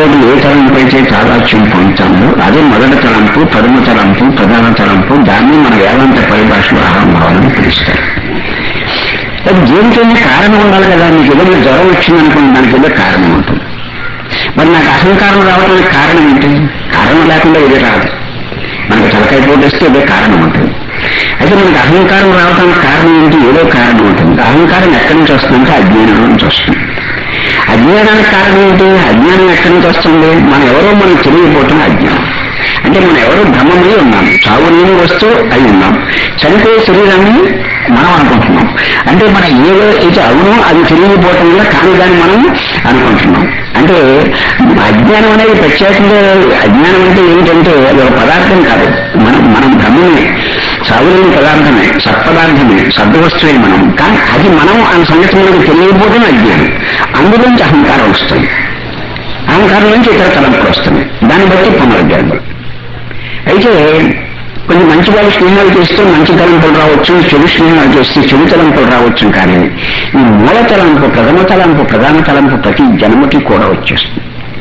తలంపుతో ఏ తలంపు అయితే తాదాత్యం పొందుతామో అదే మొదటి తలంపు పదమ తలంపు ప్రధాన తలంపు దాన్ని మన వేదాంత పరిభాషలో అహంభావాలని పిలుస్తారు అది దేనికైనా కారణం ఉండాలి కదా నీకు ఏదైనా జ్వరం వచ్చిందనుకోండి దానికి ఏదో కారణం ఉంటుంది మరి నాకు అహంకారం రావడానికి కారణం ఏంటి కారణం లేకుండా ఏదో రాదు మనకు తలకాయ పోటీ వస్తే ఏదో కారణం ఉంటుంది అయితే మనకు అహంకారం రావడానికి కారణం ఏంటి ఏదో కారణం ఉంటుంది అహంకారం ఎక్కడి నుంచి వస్తుందంటే అజ్ఞానం నుంచి వస్తుంది అజ్ఞానానికి కారణం ఏంటి అజ్ఞానం ఎక్కడి నుంచి వస్తుంది మనం ఎవరో మనం తెలియకపోవటం అజ్ఞానం అంటే మనం ఎవరో భ్రమమై ఉన్నాం చావు నేను వస్తూ అయి ఉన్నాం చనిపోయే శరీరాన్ని మనం అనుకుంటున్నాం అంటే మనం ఏదో అయితే అవునో అది తెలియకపోవటం వల్ల కాని దాన్ని మనం అనుకుంటున్నాం అంటే అజ్ఞానం అనేది ప్రత్యేకంగా అజ్ఞానం అంటే ఏంటంటే అది ఒక పదార్థం కాదు మనం మనం భ్రమమే చావులేని పదార్థమే సత్పదార్థమే సద్వస్తువే మనం కానీ అది మనం ఆ సంగతి మనకు తెలియకపోవడం అజ్ఞానం అందులోంచి అహంకారం వస్తుంది అహంకారం నుంచి ఇతర తలంపులు వస్తున్నాయి దాన్ని బట్టి పునరుద్ధరణ అయితే కొంచెం మంచి వాళ్ళు స్నేహాలు చేస్తే మంచి తలంపులు రావచ్చు చెడు స్నేహాలు చేస్తే చెడు తలంపులు రావచ్చు కానీ ఈ మూల తలంపు ప్రథమ తలంపు ప్రధాన తలంపు ప్రతి జన్మకి కూడా వచ్చేస్తుంది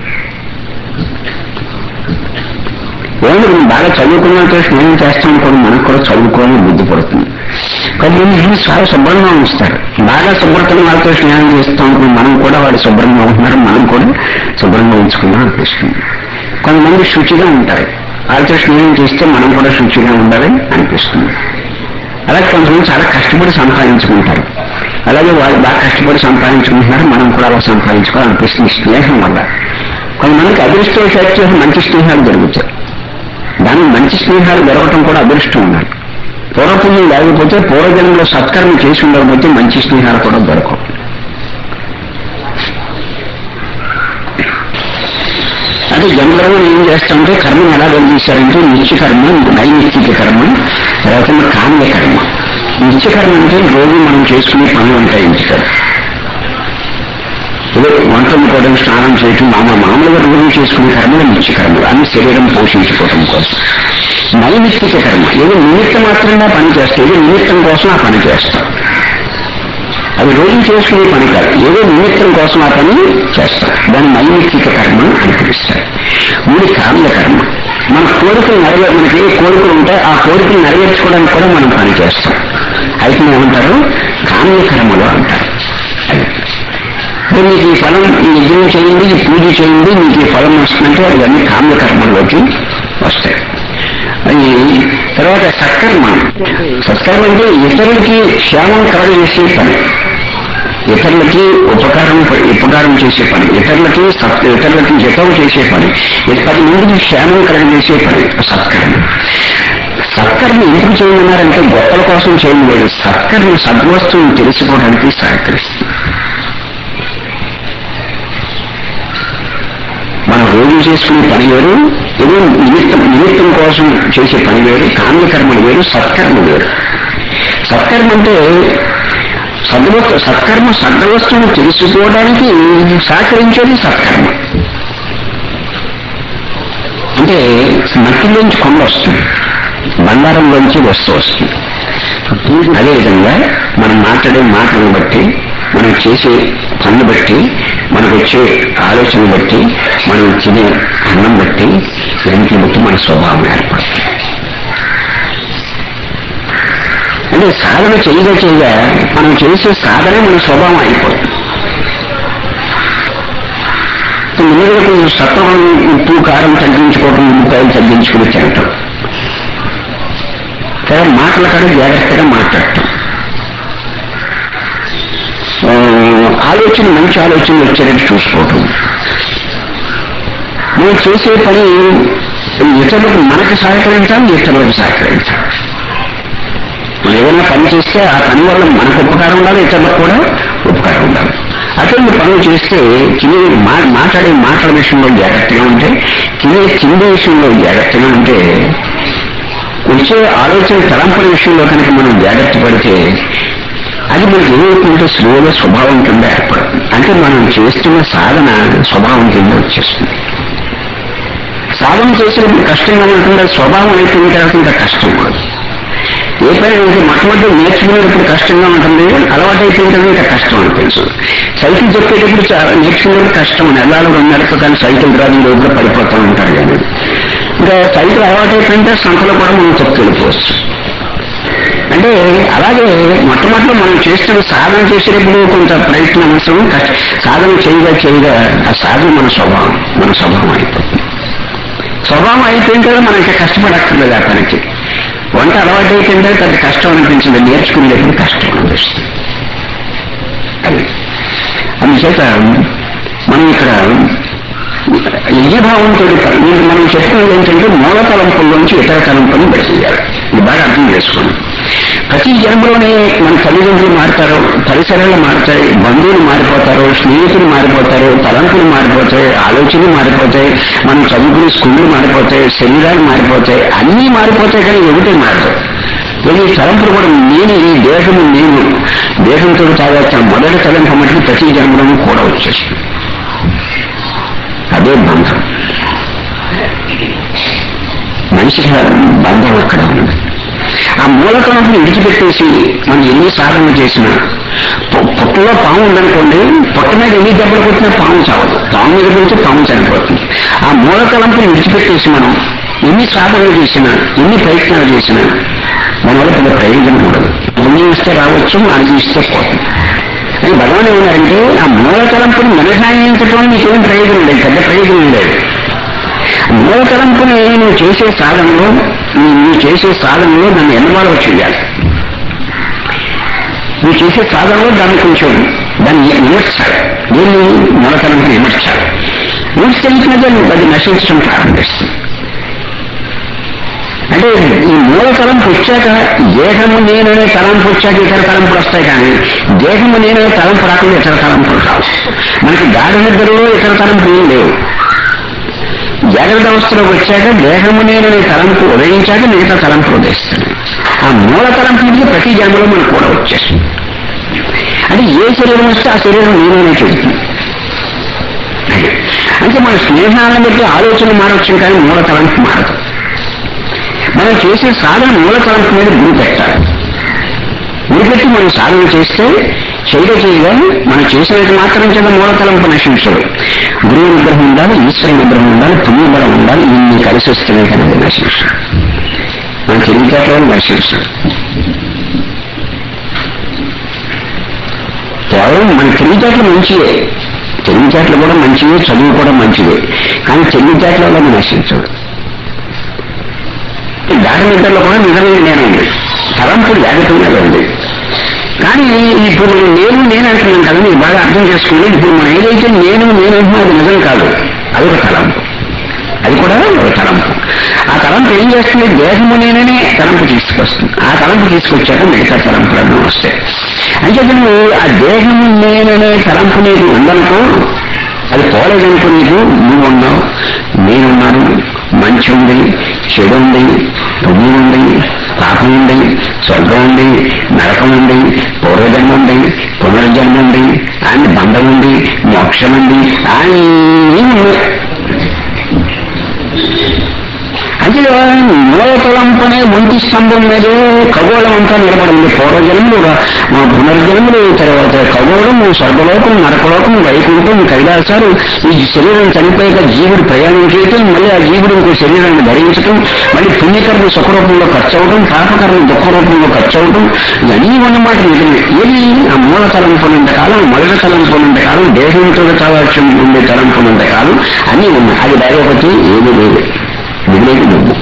ఏమంటే మనం బాగా చదువుకున్నతో స్నేహం చేస్తాం కూడా మనకు కూడా చదువుకోవాలని బుద్ధి పడుతుంది కొంతమంది చాలా శుభ్రంగా ఉంచుతారు బాగా శుభ్రతను వాళ్ళతో స్నేహం చేస్తాం మనం కూడా వాడు శుభ్రంగా ఉంటున్నారు మనం కూడా శుభ్రంగా ఉంచుకుందాం అనిపిస్తుంది కొంతమంది శుచిగా ఉంటారు వాళ్ళతో స్నేహం చేస్తే మనం కూడా శుచిగా ఉండాలి అనిపిస్తుంది అలాగే కొంతమంది చాలా కష్టపడి సంపాదించుకుంటారు అలాగే వాళ్ళు బాగా కష్టపడి సంపాదించుకుంటున్నారు మనం కూడా అలా సంపాదించుకోవాలనిపిస్తుంది స్నేహం వల్ల కొంతమందికి అదృష్టవశాత్తు మంచి స్నేహాలు జరుగుతాయి దానికి మంచి స్నేహాలు జరగటం కూడా అదృష్టం ఉండాలి పూర్వపుణ్యం లేకపోతే పూర్వజన్మలో సత్కర్మ చేసి ఉండకపోతే మంచి స్నేహాలు కూడా దొరకవు అంటే జనరల్గా ఏం చేస్తామంటే కర్మను ఎలా విభజించారంటే నిత్య కర్మ నైమిత్తిక కర్మ తర్వాత కామ్య కర్మ నిత్య కర్మ అంటే రోజు మనం చేసుకునే పనులు ఉంటాయి ఇంటికర్మ ఏదో వంట వండుకోవడం స్నానం చేయటం మామ మామూలుగా రోజు చేసుకునే కర్మలు నిత్య కర్మలు అన్ని శరీరం పోషించుకోవడం కోసం నైమిత్తిక కర్మ ఏదో నిమిత్త మాత్రంగా పని చేస్తే ఏదో నిమిత్తం కోసం ఆ పని చేస్తాం అది రోజు చేసుకునే పని కాదు ఏదో నిమిత్తం కోసం ఆ పని చేస్తాం దాన్ని నైమిత్తిక కర్మ అని పిలుస్తారు మూడు కామ్య కర్మ మన కోరికలు నెరవే మనకి ఏ కోరికలు ఉంటాయి ఆ కోరికలు నెరవేర్చుకోవడానికి కూడా మనం పని చేస్తాం అయితే ఏమంటారు కామ్య కర్మలు అంటారు అది ఇప్పుడు మీకు ఈ ఫలం ఈ యజ్ఞం చేయండి ఈ పూజ చేయండి మీకు ఈ ఫలం వస్తుందంటే అవన్నీ కామ్యకర్మల్లోకి వస్తాయి అది తర్వాత సత్కర్మ సత్కర్మ అంటే ఇతరులకి క్షేమం కలగజేసే పని ఇతరులకి ఉపకారం ఉపకారం చేసే పని ఇతరులకి సత్ ఇతరులకి హితం చేసే పని పది మందికి క్షేమం కలగజేసే పని సత్కర్మ సత్కర్మ ఎందుకు చేయమన్నారంటే గొప్పల కోసం చేయడం లేదు సత్కర్మ సద్వస్తువుని తెలుసుకోవడానికి సహకరిస్తుంది మనం రోజు చేసుకునే పని వేరు ఏదో నిమిత్తం నిమిత్తం కోసం చేసే పని వేరు కామ్యకర్మలు వేరు సత్కర్మ వేరు సత్కర్మ అంటే సద్వ సత్కర్మ సద్వస్తువును తెలుసుకోవడానికి సహకరించేది సత్కర్మ అంటే మట్టిలోంచి కొండ వస్తుంది బంగారంలోంచి వస్తూ వస్తుంది అదేవిధంగా మనం మాట్లాడే మాటలను బట్టి మనం చేసే పనులు బట్టి మనకు వచ్చే ఆలోచన బట్టి మనం తినే అన్నం బట్టి ఇవన్నీ బట్టి మన స్వభావం ఏర్పడుతుంది అంటే సాధన చేయగా చేయగా మనం చేసే సాధనే మన స్వభావం అయిపోతుంది ముందుగా కొంచెం సత్వం ఉప్పు కారం తగ్గించుకోవటం ఉల్లిపాయలు తగ్గించుకుని తినటం తర్వాత మాటల కాడ జాగ్రత్తగా మాట్లాడటం ఆలోచన మంచి ఆలోచన వచ్చేటట్టు చూసుకోవటం మనం చేసే పని ఇతరులకు మనకు సహకరించాలి ఇతరులకు సహకరించాలి మనం ఏదైనా పని చేస్తే ఆ పని వల్ల మనకు ఉపకారం ఉండాలి ఇతరులకు కూడా ఉపకారం ఉండాలి అటువంటి పనులు చేస్తే తినే మా- మాట్లాడే మాటల విషయంలో జాగ్రత్తగా ఉంటే తినే తిండి విషయంలో జాగ్రత్తగా ఉంటే వచ్చే ఆలోచన తలంపుల విషయంలో కనుక మనం జాగ్రత్త పడితే అది మనకి ఏమవుతుందంటే స్లోగా స్వభావం కింద ఏర్పడుతుంది అంటే మనం చేస్తున్న సాధన స్వభావం కింద వచ్చేస్తుంది సాధన చేసినప్పుడు కష్టంగా ఉంటుంది అది స్వభావం అయిపోయిన తర్వాత ఇంకా కష్టం కూడా ఏ పని అయితే మొట్టమొదటి నేర్చుకునేటప్పుడు కష్టంగా ఉంటుంది అలవాటు అయిపోయింది ఇంకా కష్టం అనిపించదు సైకిల్ చెప్పేటప్పుడు చాలా నేర్చుకునేటప్పుడు కష్టం నెలలు రెండు నెలలకు కానీ సైకిల్ డ్రైవింగ్ రోజులో పడిపోతూ ఉంటారు కానీ ఇంకా సైకిల్ అలవాటు అయిపోయింటే సంతలో కూడా మనం తొక్కెళ్ళిపోవచ్చు అంటే అలాగే మొట్టమొదటి మనం చేస్తున్న సాధన చేసేటప్పుడు కొంత ప్రయత్నం అవసరం కష్ట- సాధన చేయగా చేయగా ఆ సాధన మన స్వభావం మన స్వభావం అయిపోతుంది స్వభావం అయిపోయిన తర్వాత మనం ఇంకా కష్టపడక్కర్లేదు ఆ పనికి వంట అలవాటు అయిపోయిన తర్వాత అది కష్టం అనిపించింది నేర్చుకునేటప్పుడు కష్టం అనిపిస్తుంది అది అందుచేత మనం ఇక్కడ యజ్ఞభావంతో మీరు మనం చెప్తున్నది ఏంటంటే మూల తలంపుల్లోంచి ఇతర తలంపులను బయటేయాలి ఇది బాగా అర్థం చేసుకోండి ప్రతి జన్మలోనే మన తల్లిదండ్రులు మారుతారు పరిసరాలు మారుతాయి బంధువులు మారిపోతారు స్నేహితులు మారిపోతారు తలంపులు మారిపోతాయి ఆలోచనలు మారిపోతాయి మనం చదువుకునే స్కూళ్ళు మారిపోతాయి శరీరాలు మారిపోతాయి అన్నీ మారిపోతాయి కానీ ఒకటే మారదు ఈ తలంపులు కూడా నేను ఈ దేహము నేను దేహంతో తాగొచ్చా మొదటి తలంపు మటుకు ప్రతి జన్మలోనూ కూడా వచ్చేస్తుంది అదే బంధం మనిషికి బంధం అక్కడ ఉన్నది ఆ మూలతలంపుని విడిచిపెట్టేసి మనం ఎన్ని సాధనలు చేసినా పు- పుట్టలో పాము ఉందనుకోండి పుట్ట మీద ఎన్ని దెబ్బలు కొట్టినా పాము చావదు పాము మీద కొడితే పాము చనిపోతుంది ఆ మూలతలంపుని విడిచిపెట్టేసి మనం ఎన్ని సాధనలు చేసినా ఎన్ని ప్రయత్నాలు చేసినా దానివల్ల పెద్ద ప్రయోజనం ఉండదు పుణ్యం ఇస్తే రావచ్చు అనుభవిస్తే పోతుంది అని భగవాన్ ఏమన్నారంటే ఆ మూలతలంపుని మినహాయించడం నీకేం ప్రయోజనం లేదు పెద్ద ప్రయోజనం లేదు మూలతలంపుని నువ్వు చేసే సాధనలో నీ- నువ్వు చేసే సాధనలో దాన్ని ఎన్నవాళ్ళు చేయాలి నువ్వు చేసే సాధనలో దాన్ని కొంచెం దాన్ని విమర్శాలి దీన్ని మూలతలంపుని విమర్శాలి విమర్శించినదే అది నశించడం ప్రారంభిస్తుంది అంటే ఈ మూల తలంపు వచ్చాక దేహము నేననే తలంపు వచ్చాక ఇతర తలంపులు వస్తాయి కానీ దేహము నేననే తలంపు రాకుండా ఇతర తలంపులు రావు మనకి గాఢ నిద్రలో ఇతర తలంపులు ఏం లేవు జాగ్రత్త అవస్థలోకి వచ్చాక దేహము నేననే తలంపు ఉదయించాక మిగతా తలంపులు ఉదయిస్తుంది ఆ మూల తలంపు నుంచి ప్రతి జన్మలో మనకు కూడా వచ్చేస్తుంది అంటే ఏ శరీరం వస్తే ఆ శరీరం నేననే చెబుతుంది అంటే మన స్నేహాలను బట్టి ఆలోచన మారవచ్చు కానీ మూల తలంపు మారదు మనం చేసే సాధన మూల తలంపు మీద గురి పెట్టాలి గురి పెట్టి మనం సాధన చేస్తే చేయగా చేయగా మనం చేసినట్టు మాత్రం చేత మూల తలంపు నశించదు గురువు నిగ్రహం ఉండాలి ఈశ్వర నిగ్రహం ఉండాలి పుణ్యబలం ఉండాలి ఇన్ని కలిసి వస్తున్నాయి కానీ అది నశించదు మన తెలివితేటలో నశించదు కేవలం మన తెలివితేటలు మంచివే తెలివితేటలు కూడా మంచివే చదువు కూడా మంచిదే కానీ తెలివితేటల వల్ల నశించదు దాని నిద్రలో కూడా నిజమైన నేను ఉంది తలంపులు లేకపోయినా ఉంది కానీ ఇప్పుడు నేను నేను అంటున్నాను కదా మీరు బాగా అర్థం చేసుకోండి ఇప్పుడు మనం ఏదైతే నేను నేను అంటున్నా అది నిజం కాదు అది ఒక తలంపు అది కూడా ఒక తలంపు ఆ తలంపు ఏం చేస్తుంది దేహము నేననే తలంపు తీసుకొస్తుంది ఆ తలంపు తీసుకొచ్చాక మిగతా తలంపులన్నీ వస్తాయి అంటే నువ్వు ఆ దేహము నేననే తలంపు నీకు ఉందనుకో అది పోలేదనుకో నీకు నువ్వు ఉన్నావు నేనున్నాను మంచి ఉంది చెడు ఉంది పుణ్యం ఉంది పాపం ఉంది స్వర్గం ఉంది నరకం ఉంది పూర్వజన్మ ఉంది పునర్జన్మ ఉంది అని బంధం ఉంది మోక్షం ఉంది అన్నీ ఉన్నాయి అంటే మూలతలంపనే ఒంటి స్తంభం మీద ఖగోళం అంతా నిలబడింది పూర్వజన్మలు మా పునర్జన్మలు తర్వాత ఖగోళం స్వర్గలోకం నరకలోకం వైకుంఠం కైలాసాలు ఈ శరీరం చనిపోయాక జీవుడు ప్రయాణం చేయటం మళ్ళీ ఆ జీవుడు ఇంకో శరీరాన్ని ధరించటం మళ్ళీ పుణ్యకర్మ సుఖరూపంలో ఖర్చు అవడం పాపకర్మ దుఃఖ రూపంలో ఖర్చు అవడం ఇవన్నీ ఉన్నమాట నిజమే ఏది ఆ మూల తలంపునంత కాలం మొదటి తలంపునంత కాలం దేహంతో కావచ్చు ఉండే తలంపునంత కాలం అన్నీ ఉన్నాయి అది డైరెక్ట్ ఏమీ లేదు మిగిలేదు నువ్వు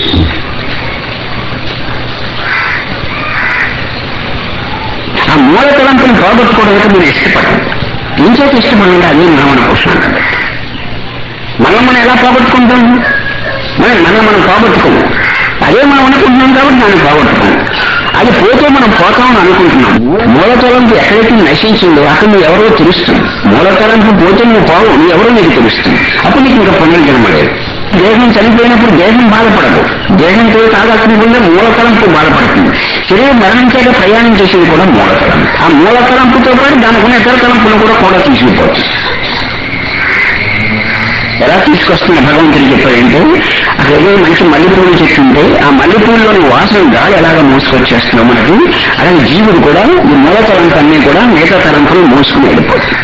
ఆ మూల తలంపుని పోగొట్టుకోవడానికి మీరు ఇష్టపడండి ఏం చేత ఇష్టపడండి అదే మన పోషణ మనం మనం ఎలా పోగొట్టుకుంటాం మనం మనం మనం పోగొట్టుకోము అదే మనం అనుకుంటున్నాం కాబట్టి దాన్ని పోగొట్టుకోము అది పోతే మనం పోతామని అనుకుంటున్నాం మూలతలంపు ఎక్కడైతే నశించిందో అక్కడ నువ్వు ఎవరో తెలుస్తుంది మూలతలంపు పోతే నువ్వు పోవు నువ్వు ఎవరో నీకు తెలుస్తుంది అప్పుడు నీకు ఇంకా పునర్జన్మ లేదు దేహం చనిపోయినప్పుడు దేహం బాధపడదు దేహంతో తాగకుండా మూలతలంపు బాధపడుతుంది శరీరం మరణించాక ప్రయాణం చేసేది కూడా మూలతలంపు ఆ మూలతలంపుతో పాటు దానికి ఉన్న ఇతర తలంపులు కూడా కూడా తీసుకుపోతుంది ఎలా తీసుకొస్తున్న భగవంతుడు చెప్పాడంటే అక్కడ ఏదో మంచి మల్లెపూలు చెట్టు ఉంటే ఆ మల్లెపూలలోని వాసన గాలి ఎలాగ మోసుకొచ్చేస్తున్నాం మనకి అలాగే జీవుడు కూడా ఈ మూల తలంపన్నీ కూడా మిగతా తలంపులు మోసుకుని వెళ్ళిపోతుంది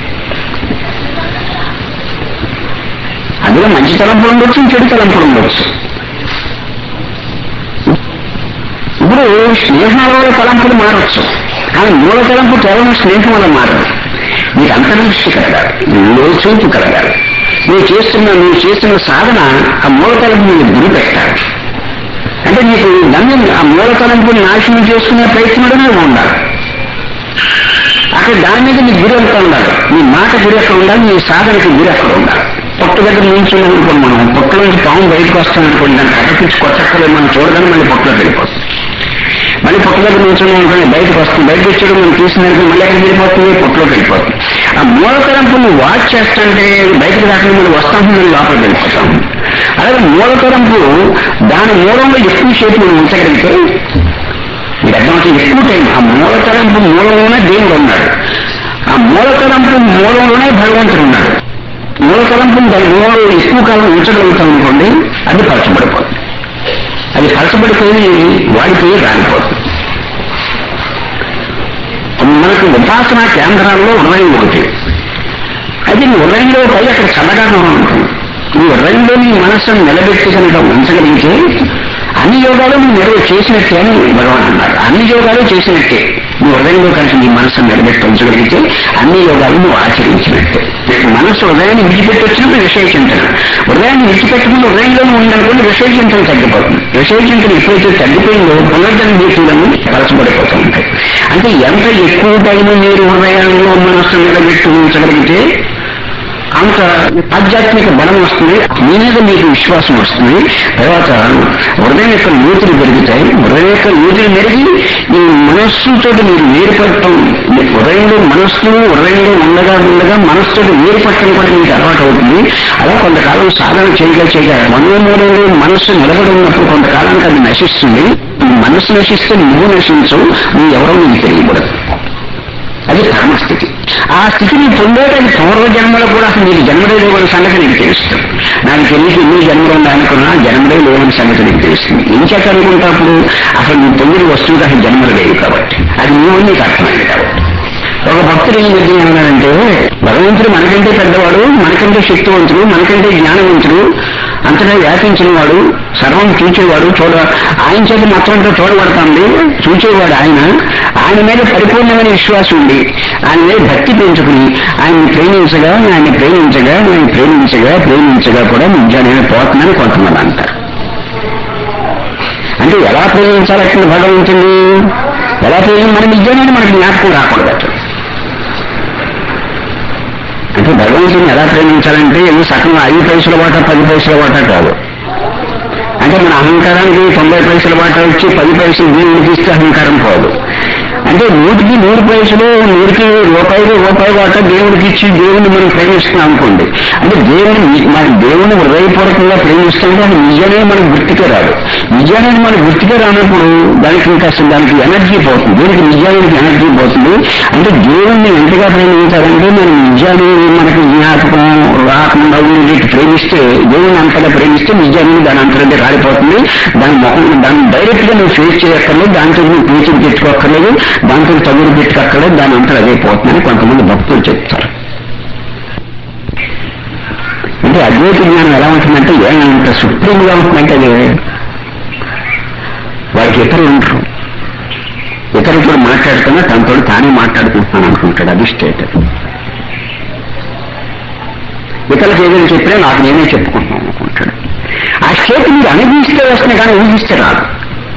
అందులో మంచి తలంపులు ఉండొచ్చు చెడు తలంపులు ఉండొచ్చు ఇప్పుడు స్నేహాల వల్ల తలంపులు మారచ్చు కానీ మూల తలంపు కేవలం స్నేహం వల్ల మారదు నీకు అంతర్దృష్టి కలగాలి లోచూపు కలగాలి నువ్వు చేస్తున్న నువ్వు చేస్తున్న సాధన ఆ మూల తలంపు మీద గురి పెట్టాలి అంటే నీకు దాన్ని ఆ మూల తలంపుని నాశనం చేసుకునే ప్రయత్నంలోనే ఉండాలి అక్కడ దాని మీద నీ గురి ఎక్కడ ఉండాలి నీ మాట గురి ఎక్కడ ఉండాలి నీ సాధనకి గురి ఎక్కడ ఉండాలి పొట్టు దగ్గర నుంచి అనుకోండి మనం పొట్టులో నుంచి పాము బయటకు వస్తాం అనుకోండి దాన్ని కట్టపించి కొట్టక్కలే మనం చూడగానే మళ్ళీ పొట్టులోకి వెళ్ళిపోతుంది మళ్ళీ పొట్టు దగ్గర నుంచి అనుకోండి బయటకు వస్తుంది బయటకు వచ్చాడు మనం తీసినాక మళ్ళీ ఎక్కడికి వెళ్ళిపోతుంది పొట్టులోకి వెళ్ళిపోతుంది ఆ మూల తరంపు నువ్వు వాచ్ చేస్తుంటే బయటకు రాకుండా మళ్ళీ వస్తాం మళ్ళీ లోపలికి వెళ్ళిపోతాం అలాగే మూల తరంపు దాని మూలంలో ఎక్కువ సేపు నువ్వు ఉంచగలిగితే మీకు అర్థమవుతుంది ఎక్కువ టైం ఆ మూల తలంపు మూలంలోనే దేవుడు ఉన్నాడు ఆ మూల తలంపు మూలంలోనే భగవంతుడు ఉన్నాడు మూల తలంపు దాని మూలంలో ఎక్కువ కాలం ఉంచగలుగుతాం అనుకోండి అది పరచబడిపోతుంది అది పరచబడిపోయి వాడిపోయి రాలిపోతుంది మనకు ఉపాసన కేంద్రాల్లో హృదయం ఒకటి అది నీ హృదయంలో పై అక్కడ చల్లగానే ఉంటుంది నీ హృదయంలో నీ మనస్సును నిలబెట్టి కనుక ఉంచగలిగితే అన్ని యోగాలు నువ్వు నెరవే చేసినట్టే అని భగవాన్ అన్నారు అన్ని యోగాలు చేసినట్టే నీ హృదయంలో కనుక నీ మనస్సును నిలబెట్టి ఉంచగలిగితే అన్ని యోగాలు నువ్వు ఆచరించినట్టే మనస్సు హృదయాన్ని విడిచిపెట్టి వచ్చినప్పుడు విషయ చింతన హృదయాన్ని విడిచిపెట్టకుండా హృదయంలో ఉందనుకోండి విషయ చింతన తగ్గిపోతుంది విషయ చింతన ఎప్పుడైతే తగ్గిపోయిందో పునర్జన్మ జీవితాలన్నీ కలసబడిపోతూ ఉంటాయి అంటే ఎంత ఎక్కువ టైం మీరు హృదయంలో మనస్సు నిలబెట్టి ఉంచగలిగితే అంత ఆధ్యాత్మిక బలం వస్తుంది మీ మీద మీకు విశ్వాసం వస్తుంది తర్వాత హృదయం యొక్క నూతులు పెరుగుతాయి హృదయం యొక్క నూతులు మెరిగి ఈ మనస్సుతో మీరు వేరుపడటం మీ హృదయంలో మనస్సు హృదయంలో ఉండగా ఉండగా మనస్సుతో వేరుపడటం కూడా మీకు అలవాటు అవుతుంది అలా కొంతకాలం సాధన చేయగా చేయగా మనోమూలంలో మనస్సు నిలబడి ఉన్నప్పుడు కొంతకాలానికి అది నశిస్తుంది మనస్సు నశిస్తే నువ్వు నశించవు నువ్వు ఎవరో నీకు తెలియకూడదు అది పరమస్థితి ఆ స్థితిని పొందేటది పూర్వజన్మలో కూడా అసలు నీకు జన్మడే లేవని సంగతి నీకు తెలుస్తుంది నాకు తెలిసి ఎన్ని జన్మలు ఉండాలనుకున్నా జన్మడే లేవని సంగతి నీకు తెలుస్తుంది ఏం చేత అనుకుంటా అప్పుడు అసలు నీ పొందిన వస్తువుకి అసలు జన్మలు లేవు కాబట్టి అది నువ్వు నీకు అర్థమైంది కాబట్టి ఒక భక్తుడు ఏం చెప్పి ఏమన్నాడంటే భగవంతుడు మనకంటే పెద్దవాడు మనకంటే శక్తివంతుడు మనకంటే జ్ఞానవంతుడు అంతటా వ్యాపించిన వాడు సర్వం చూచేవాడు చూడ ఆయన చేత మొత్తంతో చూడబడుతుంది చూచేవాడు ఆయన ఆయన మీద పరిపూర్ణమైన విశ్వాసం ఉంది ఆయన మీద భక్తి పెంచుకుని ఆయన్ని ప్రేమించగా ఆయన ప్రేమించగా ఆయన ప్రేమించగా ప్రేమించగా కూడా నిజాన్ని పోతుందని కొంతమంది అంటారు అంటే ఎలా ప్రేమించాలంటే భగవంతుని ఎలా ప్రేమి మన నిజాన్ని మనకి జ్ఞాపకం రాకూడదు అట్లా అంటే భగవంతుని ఎలా ప్రేమించాలంటే ఏదో సగం ఐదు పైసల వాట పది పైసల వాట కాదు అంటే మన అహంకారానికి తొంభై పైసల వాట వచ్చి పది పైసలు దేవుడికి ఇస్తే అహంకారం పోదు అంటే నూటికి నూరు పైసలు నూటికి రూపాయలు రూపాయి వాట దేవుడికి ఇచ్చి దేవుని మనం ప్రేమిస్తున్నాం అనుకోండి అంటే దేవుని మన దేవుని హృదయపూర్వకంగా ప్రేమిస్తుంటే అది నిజమే మనకు గుర్తుకే రాదు నిజానికి మనకు గుర్తుకే రానప్పుడు దానికి ఇంకా అసలు దానికి ఎనర్జీ పోతుంది దీనికి నిజానికి ఎనర్జీ పోతుంది అంటే దేవుణ్ణి ఎంతగా ప్రేమించాలంటే మనం నిజాన్ని మనకి జ్ఞాపకం రాకుండా ఉండేటి ప్రేమిస్తే దేవుని అంతగా ప్రేమిస్తే నిజాన్ని దాని అంతకంటే రాలిపోతుంది దాని మొహం దాన్ని డైరెక్ట్ గా నువ్వు ఫేస్ చేయక్కర్లేదు దాంతో నువ్వు పీచులు పెట్టుకోక్కర్లేదు దాంతో తగులు పెట్టుకోక్కర్లేదు దాని అంతా అదే పోతుందని కొంతమంది భక్తులు చెప్తారు అంటే అద్వైత జ్ఞానం ఎలా ఉంటుందంటే ఏమంత సుప్రీంగా ఉంటుందంటే అది వాడికి ఇతరులు ఉంటారు ఇతరులతో మాట్లాడుతున్నా తనతో తానే మాట్లాడుకుంటున్నాను అనుకుంటాడు అది స్టేట్ ఇతరులకు ఏదైనా చెప్పినా నాకు నేనే చెప్పుకుంటున్నాను అనుకుంటాడు ఆ స్టేట్ మీరు అనుభవిస్తే వస్తుంది కానీ ఊహిస్తే రాదు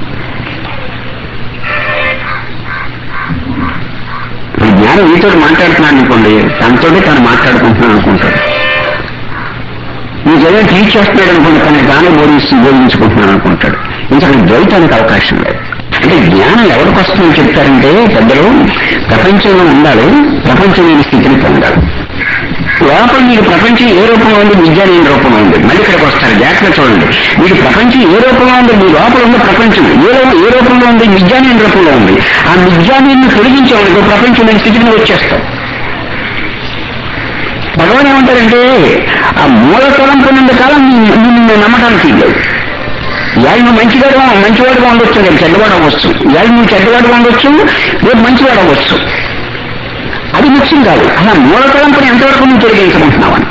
ఈ జ్ఞానం మీతో మాట్లాడుతున్నాను అనుకోండి తనతో తాను మాట్లాడుకుంటున్నాను అనుకుంటాడు నీకేదో టీచ్ చేస్తున్నాడు అనుకోండి తన తానే బోధిస్తూ బోధించుకుంటున్నాను అనుకుంటాడు ఇంకా ద్వైతానికి అవకాశం లేదు అంటే జ్ఞానం ఎవరికి వస్తుందని చెప్తారంటే పెద్దలు ప్రపంచంలో ఉండాలి ప్రపంచం లేని స్థితిని పొందాలి లోపల మీకు ప్రపంచం ఏ రూపంలో ఉంది విద్య లేని రూపంలో ఉంది మళ్ళీ ఇక్కడికి వస్తారు జాగ్రత్త చూడండి మీకు ప్రపంచం ఏ రూపంలో ఉంది మీ లోపల ఉన్న ప్రపంచం ఏ రూ- ఏ రూపంలో ఉంది విద్యానేని రూపంలో ఉంది ఆ విద్యానేని తొలగించేవాడికి ప్రపంచం లేని స్థితికి నువ్వు వచ్చేస్తావు భగవాన్ ఏమంటారంటే ఆ మూల తలంపు ఉన్నంత కాలం నీ- నిన్ను నమ్మటానికి లేదు ఇవాళ నువ్వు మంచివాడు మంచివాడుగా ఉండొచ్చు రేపు చెడ్డవాడు అవ్వచ్చు ఇవాళ నువ్వు చెడ్డవాడుగా ఉండొచ్చు రేపు మంచివాడు అవ్వచ్చు అది ముఖ్యం కాదు అలా మూల తలంపుని ఎంతవరకు నువ్వు తొలగించమంటున్నావని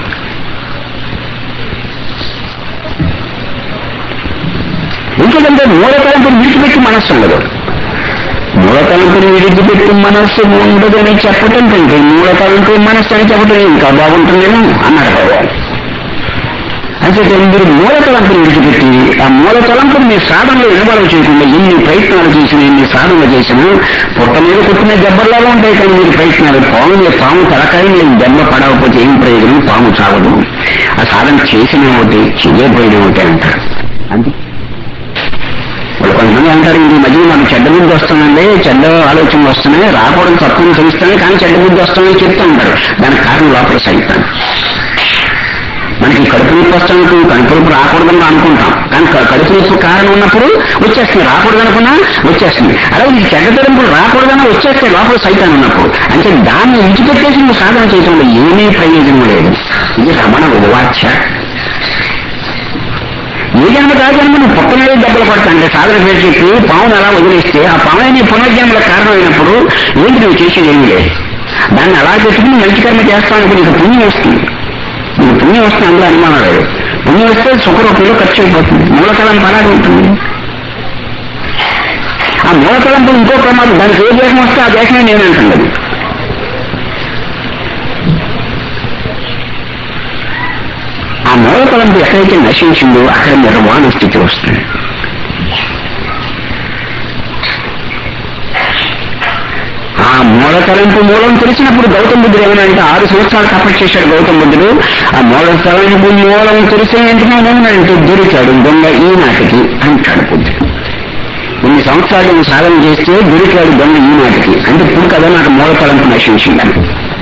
ఎందుకంటే మూల తలంపుని విడిచిపెట్టి మనస్సు ఉండదు మూల తలంపుని విడిచిపెట్టి మనస్సు ఉండదని చెప్పటం కంటే మూల తలంపు మనస్సు అని చెప్పటం ఇంకా బాగుంటుందేమో అన్నారు భగవాన్ అంటే మీరు మూల తలంపుని విడిచిపెట్టి ఆ మూల తలంపుని మీ సాధనలో ఇన్వాల్వ్ చేయకుండా ఎన్ని ప్రయత్నాలు చేసినా ఎన్ని సాధనలు చేసినా పుట్ట మీద కుట్టిన దెబ్బల్లాగా ఉంటాయి కానీ మీరు ప్రయత్నాలు పాము పాము తలకాయ నేను దెబ్బ పడకపోతే ఏం ప్రయోజనం పాము చావదు ఆ సాధన చేసిన ఒకటి చెయ్యపోయిన ఒకటి అంటారు అంతే వాళ్ళు కొంతమంది అంటారు ఈ మధ్య మాకు చెడ్డ బుద్ధి వస్తుందండి చెడ్డ ఆలోచనలు వస్తున్నాయి రాకూడదు తప్పుని తెలుస్తాయి కానీ చెడ్డ బుద్ధి వస్తుందని చెప్తూ ఉంటారు దానికి కారణం లోపల సైతాన్ మనకి కడుపు నొప్పి వస్తానికి కడుపు నొప్పి రాకూడదని అనుకుంటాం కానీ క- కడుపు నొప్పి కారణం ఉన్నప్పుడు వచ్చేస్తుంది రాకూడదు అనుకున్నా వచ్చేస్తుంది అలాగే నీకు చెడ్డ తరంపులు రాకూడదన్నా వచ్చేస్తాయి లోపల సైతాన్ ఉన్నప్పుడు అంటే దాన్ని విడిచిపెట్టేసి నువ్వు సాధన చేయడంలో ఏమీ ప్రయోజనం లేదు ఇది రమణ ఉవాచ్య ఏ జన్మ కాజన్మ నువ్వు పుట్ట మీద దెబ్బలు పడతాంటే సాధన పేరు చెప్పి పావును అలా వదిలేస్తే ఆ పావునే నీ పునర్జన్మల కారణమైనప్పుడు ఏంటి నువ్వు చేసేది ఏమీ లేదు దాన్ని అలా పెట్టుకుని మంచి కర్మ చేస్తానికి నీకు పుణ్యం వస్తుంది నీకు పుణ్యం వస్తే అందులో అనుమానం లేదు పుణ్యం వస్తే సుఖరూపంలో ఖర్చు అయిపోతుంది మూలకలం అలాగే ఉంటుంది ఆ మూలకలంపు ఇంకో ప్రమాదం దానికి ఏ దేశం వస్తే ఆ దేశమే నేను అంటున్నది ఆ మూలకలంపు ఎక్కడైతే నశించిందో అక్కడ నిర్వాణ స్థితి వస్తుంది ఆ మూల తలంపు మూలం తెలిసినప్పుడు గౌతమ బుద్ధుడు ఏమన్నాడంటే ఆరు సంవత్సరాలు తపస్సు చేశాడు గౌతమ బుద్ధుడు ఆ మూల తలంపు మూలం తెలిసిన వెంటనే ఏమన్నాడంటే దొరికాడు దొంగ ఈనాటికి అంటాడు బుద్ధుడు కొన్ని సంవత్సరాలు నేను సాధన చేస్తే దొరికాడు దొంగ ఈనాటికి అంటే ఇప్పుడు కదా నాకు మూల తలంపు నశించిందని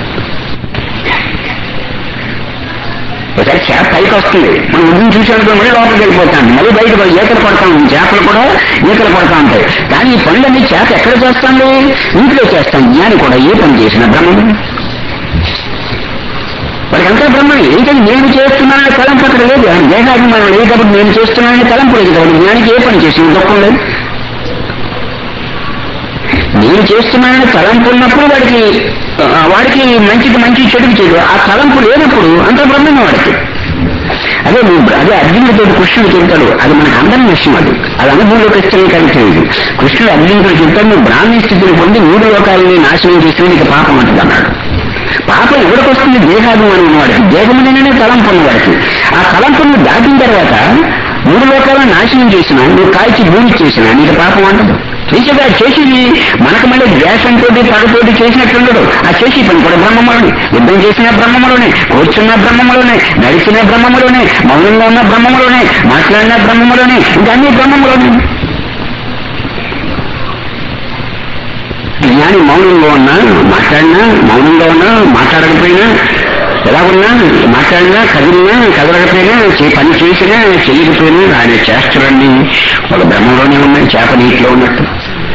ఒకసారి చేప పైకి వస్తుంది మనం ఉదయం చూసానుకో మళ్ళీ లోపలికి వెళ్ళిపోతాం మళ్ళీ బయట ఈకలు పడతా ఉంది చేపలు కూడా ఈకలు పడతా ఉంటాయి కానీ ఈ పనులన్నీ చేప ఎక్కడ చేస్తాండి ఇంట్లో చేస్తాం జ్ఞాని కూడా ఏ పని చేసిన బ్రహ్మం వాడికంతా బ్రహ్మం ఏంటంటే నేను చేస్తున్నానని తలంపు అక్కడ లేదు ఆయన దేహాభిమానం లేదు కాబట్టి నేను చేస్తున్నానని తలంపు లేదు కాబట్టి జ్ఞానికి ఏ పని చేసిన దుఃఖం లేదు నేను చేస్తున్నానని తలంపు ఉన్నప్పుడు వాడికి ఆ, వాడికి మంచికి మంచి చెడుకు చెడు ఆ తలంపు లేనప్పుడు అంత బ్రహ్మమే వాడికి అదే నువ్వు అదే అర్జునుడితో కృష్ణుడు చెబుతాడు అది మనకు అందరి విషయం అది అది అనుభవంలోకి వస్తే కానీ తెలియదు కృష్ణుడు అర్జునుడితో చెబుతాడు నువ్వు బ్రాహ్మీ స్థితిని పొంది మూడు లోకాలని నాశనం చేసిన నీకు పాపం అంటుంది అన్నాడు పాపం ఎవరికి వస్తుంది దేహాభిమానం ఉన్నవాడికి దేహముననే తలంపు ఉన్నవాడికి ఆ తలంపును దాటిన తర్వాత మూడు లోకాలను నాశనం చేసిన నువ్వు కాల్చి భూమి చేసిన నీకు పాపం అంటదు చేసేది ఆ చేసేది మనకు మళ్ళీ ద్వేషంతో పగతోటి చేసినట్టుండడు ఆ చేసి పని కూడా బ్రహ్మములోనే యుద్ధం చేసిన బ్రహ్మములోనే కూర్చున్న బ్రహ్మములోనే నడిచిన బ్రహ్మములోనే మౌనంగా ఉన్న బ్రహ్మములోనే మాట్లాడిన బ్రహ్మములోనే ఇంకా అన్ని బ్రహ్మములోనే జ్ఞాని మౌనంగా ఉన్నా మాట్లాడినా మౌనంగా ఉన్నా మాట్లాడకపోయినా ఎలా ఉన్నా మాట్లాడినా కదిలినా కదలకపోయినా చే- పని చేసినా చేయకపోయినా ఆయన చేష్టలన్నీ ఒక బ్రహ్మంలోనే ఉన్నాయి చేప నీటిలో ఉన్నట్టు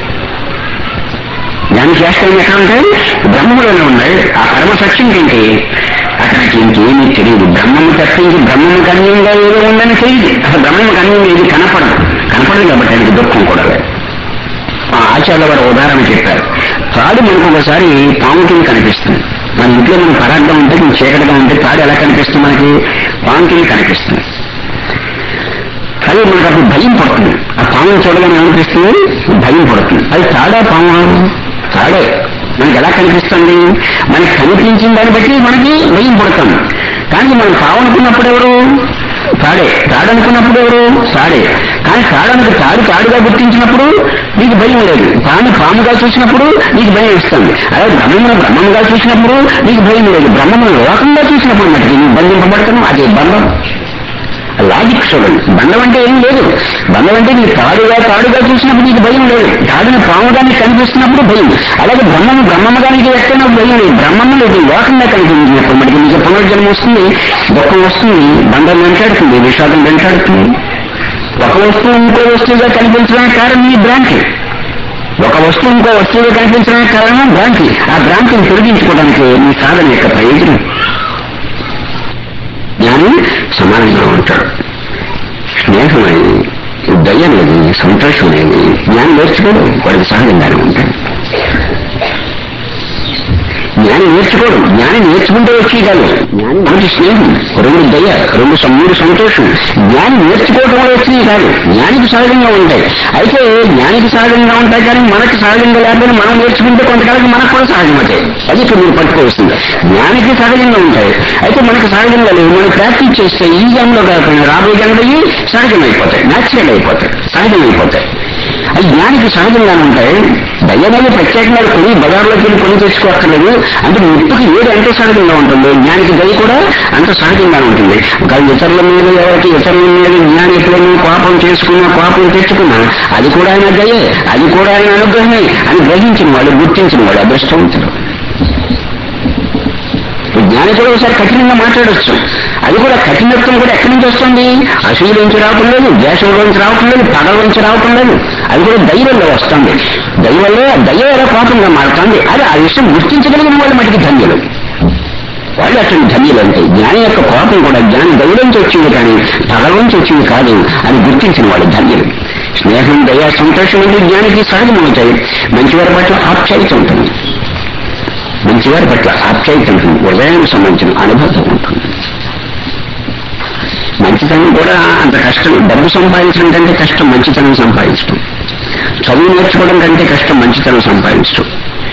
జ్ఞాని చేష్టలు ఎక్కడ ఉంటాయి బ్రహ్మలోనే ఉన్నాయి ఆ పరమ సత్యం ఏంటి అతనికి ఇంకేమీ తెలియదు బ్రహ్మము తప్పించి బ్రహ్మము కన్యంగా ఏదో ఉందని తెలియదు అసలు బ్రహ్మము కన్యంగా ఏది కనపడదు కనపడదు కాబట్టి ఆయనకి దుఃఖం కూడా లేదు ఆ ఆచార్య వారు ఉదాహరణ చెప్పారు తాడు మనకు ఒకసారి పాము కింద కనిపిస్తుంది మన ఇంట్లో మనం పరార్థం ఉంటే మనం చీకటిగా ఉంటే తాడు ఎలా కనిపిస్తుంది మనకి పాము కింద కనిపిస్తుంది అది మనకు అప్పుడు భయం పడుతుంది ఆ పామును చూడగానే ఏమనిపిస్తుంది భయం పడుతుంది అది తాడా పాము తాడే మనకి ఎలా కనిపిస్తుంది మనకి కనిపించిన దాన్ని బట్టి మనకి భయం పడుతుంది కానీ మనం కావనుకున్నప్పుడు ఎవరు తాడే తాడనుకున్నప్పుడు ఎవరు తాడే కానీ తాడనుకు తాడు తాడుగా గుర్తించినప్పుడు నీకు భయం లేదు తాను పాముగా చూసినప్పుడు నీకు భయం ఇస్తుంది అదే బ్రహ్మమును బ్రహ్మముగా చూసినప్పుడు నీకు భయం లేదు బ్రహ్మమును లోకంగా చూసినప్పుడు మటుకు నీకు బంధింపబడతాను అదే బంధం లాజిక్ చూడండి బంధం అంటే ఏం లేదు బంధం అంటే నీకు తాడుగా తాడుగా చూసినప్పుడు నీకు భయం లేదు తాడుని పాముగా నీకు కనిపిస్తున్నప్పుడు భయం అలాగే బ్రహ్మము బ్రహ్మముగా నీకు వ్యక్తమైనప్పుడు భయం లేదు బ్రహ్మము లేదు లోకంగా కనిపించినప్పుడు మనకి నీకు పునర్జన్మ వస్తుంది దుఃఖం వస్తుంది బంధం వెంటాడుతుంది విషాదం వెంటాడుతుంది ఒక వస్తువు ఇంకో వస్తువుగా కనిపించడానికి కారణం ఈ భ్రాంతి ఒక వస్తువు ఇంకో వస్తువుగా కనిపించడానికి కారణం భ్రాంతి ఆ భ్రాంతిని తొలగించుకోవడానికి నీ సాధన యొక్క ప్రయోజనం జ్ఞాని సమానంగా ఉంటాడు స్నేహం అనేది దయ అనేది సంతోషం అనేది జ్ఞానం నేర్చుకోడు వాడికి సహజంగానే ఉంటాడు జ్ఞానం నేర్చుకోడు జ్ఞానం నేర్చుకుంటే వచ్చి కాదు ఒకటి స్నేహం రెండు దయ రెండు సం- మూడు సంతోషం జ్ఞానం నేర్చుకోవడం వల్ల వచ్చింది కాదు జ్ఞానికి సహజంగా ఉంటాయి అయితే జ్ఞానికి సహజంగా ఉంటాయి కానీ మనకి సహజంగా లేకపోతే మనం నేర్చుకుంటే కొంతకాలం మనకు కూడా సహజమవుతాయి అది ఇక్కడ మీరు పట్టుకోవాల్సింది జ్ఞానికి సహజంగా ఉంటాయి అయితే మనకి సహజంగా లేవు మనం ప్రాక్టీస్ చేస్తే ఈ జన్మలో కాకుండా రాబోయే జన్మలకి సహజమైపోతాయి న్యాచురల్ అయిపోతాయి సహజమైపోతాయి అది జ్ఞానికి సహజంగానే ఉంటాయి దయ్యమైన ప్రత్యేకంగా కొని బజార్లోకి వెళ్ళి కొని తెచ్చుకోక్కర్లేదు అంటే ముట్టుకు ఏది అంటే సహజంగా ఉంటుంది జ్ఞానికి దయ కూడా అంత సహజంగా ఉంటుంది కానీ ఇతరుల మీద ఎవరికి ఇతరుల మీద జ్ఞాని ఎప్పుడైనా కోపం చేసుకున్నా కోపం తెచ్చుకున్నా అది కూడా ఆయన దయే అది కూడా ఆయన అనుగ్రహమే అని గ్రహించిన వాళ్ళు గుర్తించిన వాళ్ళు అదృష్టవంతులు జ్ఞాని కూడా ఒకసారి కఠినంగా మాట్లాడొచ్చు అది కూడా కఠినత్వం కూడా ఎక్కడి నుంచి వస్తుంది అసూయ నుంచి రావటం లేదు ద్వేషంలో నుంచి రావటం లేదు పగల నుంచి రావటం లేదు అది కూడా ధైర్యంలో వస్తుంది దైవంలో దయ ఎలా కోపంగా మారుతుంది అది ఆ విషయం గుర్తించగలిగిన వాళ్ళు మటుకు ధన్యులు వాళ్ళు అటువంటి ధన్యులు అంటే జ్ఞాని యొక్క కోపం కూడా జ్ఞాని దైవంచి వచ్చింది కానీ పగలోంచి వచ్చింది కాదు అని గుర్తించిన వాళ్ళు ధన్యులు స్నేహం దయ సంతోషం అంటే జ్ఞానికి సహజమవుతాయి మంచివారి పట్ల ఆప్యాయత ఉంటుంది మంచివారి పట్ల ఆప్యాయత ఉంటుంది హృదయానికి సంబంధించిన అనుభవం ఉంటుంది మంచితనం కూడా అంత కష్టం డబ్బు సంపాదించడం కంటే కష్టం మంచితనం సంపాదించడం చదువు నేర్చుకోవడం కంటే కష్టం మంచితనం సంపాదించడం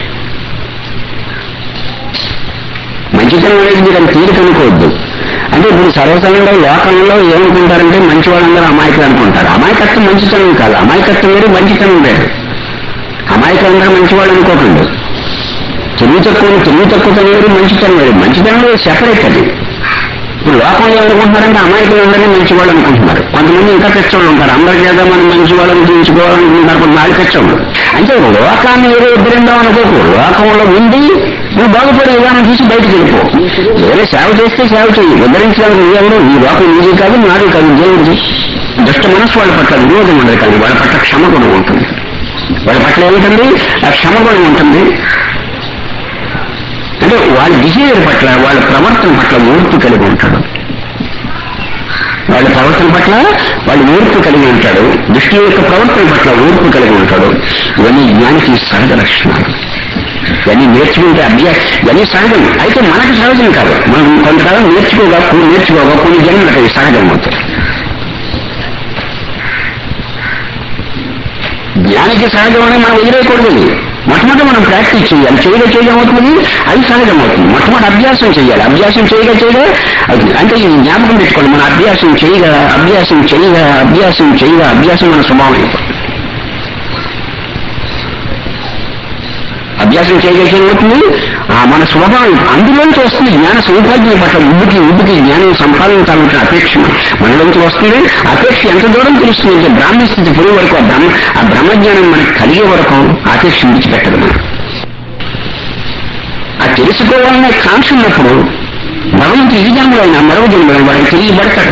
మంచితనం అనేది మీరు అది తీరిక అనుకోవద్దు అంటే ఇప్పుడు సర్వసాధారణంగా లోకంలో ఏమనుకుంటారంటే మంచి వాళ్ళందరూ అమాయకులు అనుకుంటారు అమాయకత్వం మంచితనం కాదు అమాయకత్వం వేరు మంచితనం వేరు అమాయకులందరూ మంచివాళ్ళు అనుకోకండి తెలివి తక్కువ తెలివి తక్కువ వేరు మంచితనం వేరు మంచితనంలో సెపరేట్ అది ఇప్పుడు లోకంలో ఏమనుకుంటున్నారంటే అమాయకులు అందరినీ మంచివాళ్ళు అనుకుంటున్నారు కొంతమంది ఇంకా పెచ్చోళ్ళు ఉంటారు అందరి చేత మనం మంచి వాళ్ళని దించుకోవాలనుకుంటున్నారు కొంత నాలుగు పెచ్చోళ్ళు అంటే లోకాన్ని ఏదో ఉద్ధరిందాం అనుకోకు లోకంలో ఉండి నువ్వు బాగుపడే విధానం చూసి బయటకు వెళ్ళిపో వేరే సేవ చేస్తే సేవ చేయి ఉద్ధరించడానికి నువ్వెవరు ఈ లోకం నీది కాదు నాది కాదు దేవుడిది దుష్ట మనసు వాళ్ళ పట్ల విరోధం ఉండదు కానీ వాళ్ళ పట్ల క్షమ గుణం ఉంటుంది వాళ్ళ పట్ల ఏమిటండి ఆ క్షమ గుణం ఉంటుంది అంటే వాళ్ళ బిహేవియర్ పట్ల వాళ్ళ ప్రవర్తన పట్ల ఓర్పు కలిగి ఉంటాడు వాళ్ళ ప్రవర్తన పట్ల వాళ్ళు ఓర్పు కలిగి ఉంటాడు దృష్టి యొక్క ప్రవర్తన పట్ల ఓర్పు కలిగి ఉంటాడు ఇవన్నీ జ్ఞానికి సహజ లక్షణాలు ఇవన్నీ నేర్చుకుంటే అభ్యాసం ఇవన్నీ సహజం అయితే మనకు సహజం కాదు మనం కొంతకాలం నేర్చుకోగా కొన్ని నేర్చుకోగా కొన్ని జన్మలకు అవి సహజం అవుతాయి జ్ఞానికి సహజం అని మనం వదిలేయకూడదు మొట్టమొదటి మనం ప్రాక్టీస్ చేయాలి చేయగా చేయగా అవుతుంది అది సహజం అవుతుంది మొట్టమొదటి అభ్యాసం చేయాలి అభ్యాసం చేయగా చేయగా అవుతుంది అంటే ఇది జ్ఞాపకం పెట్టుకోండి మన అభ్యాసం చేయగా అభ్యాసం చేయగా అభ్యాసం చేయగా అభ్యాసం మన స్వభావం అయిపోతుంది అభ్యాసం చేయగా చేయబోతుంది ఆ మన స్వభావం అందులోంచి వస్తుంది జ్ఞాన సౌభాగ్యం పట్ల ఉబ్బుకి ఉబ్బుకి జ్ఞానం సంపాదించాలంటే అపేక్ష మనలోంచి వస్తుంది అపేక్ష ఎంత దూరం తెలుస్తుంది అంటే బ్రాహ్మ స్థితి పురుగు వరకు ఆ బ్రహ్మ ఆ బ్రహ్మజ్ఞానం మనకి కలిగే వరకు అపేక్ష విడిచిపెట్టదు మనం ఆ తెలుసుకోవాలనే కాంక్ష ఉన్నప్పుడు భగవంతుడు ఈ జన్మలో అయినా మరో జన్మలో వాడికి తెలియబడతాడు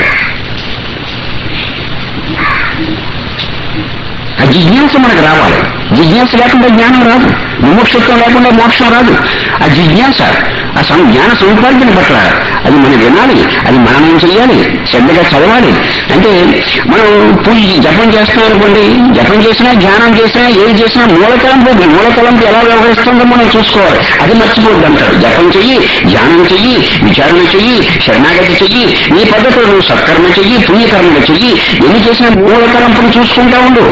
ఆ జిజ్ఞాస మనకు రావాలి జిజ్ఞాస లేకుండా జ్ఞానం రాదు విమోక్షత్వం లేకుండా మోక్షం రాదు ఆ జిజ్ఞాస ఆ సం జ్ఞాన సముపార్జన పట్ల అది మనం వినాలి అది మననం చేయాలి శ్రద్ధగా చదవాలి అంటే మనం పూజ జపం చేస్తున్నాం అనుకోండి జపం చేసినా ధ్యానం చేసినా ఏది చేసినా మూలకలంపు మూలకలంపు ఎలా వ్యవహరిస్తుందో మనం చూసుకోవాలి అది మర్చిపోద్దు అంటాడు జపం చెయ్యి ధ్యానం చెయ్యి విచారణ చెయ్యి శరణాగతి చెయ్యి నీ పద్ధతిలో నువ్వు సత్కర్మ చెయ్యి పుణ్యకర్మలు చెయ్యి ఎన్ని చేసినా మూలకలంపును చూసుకుంటా ఉండు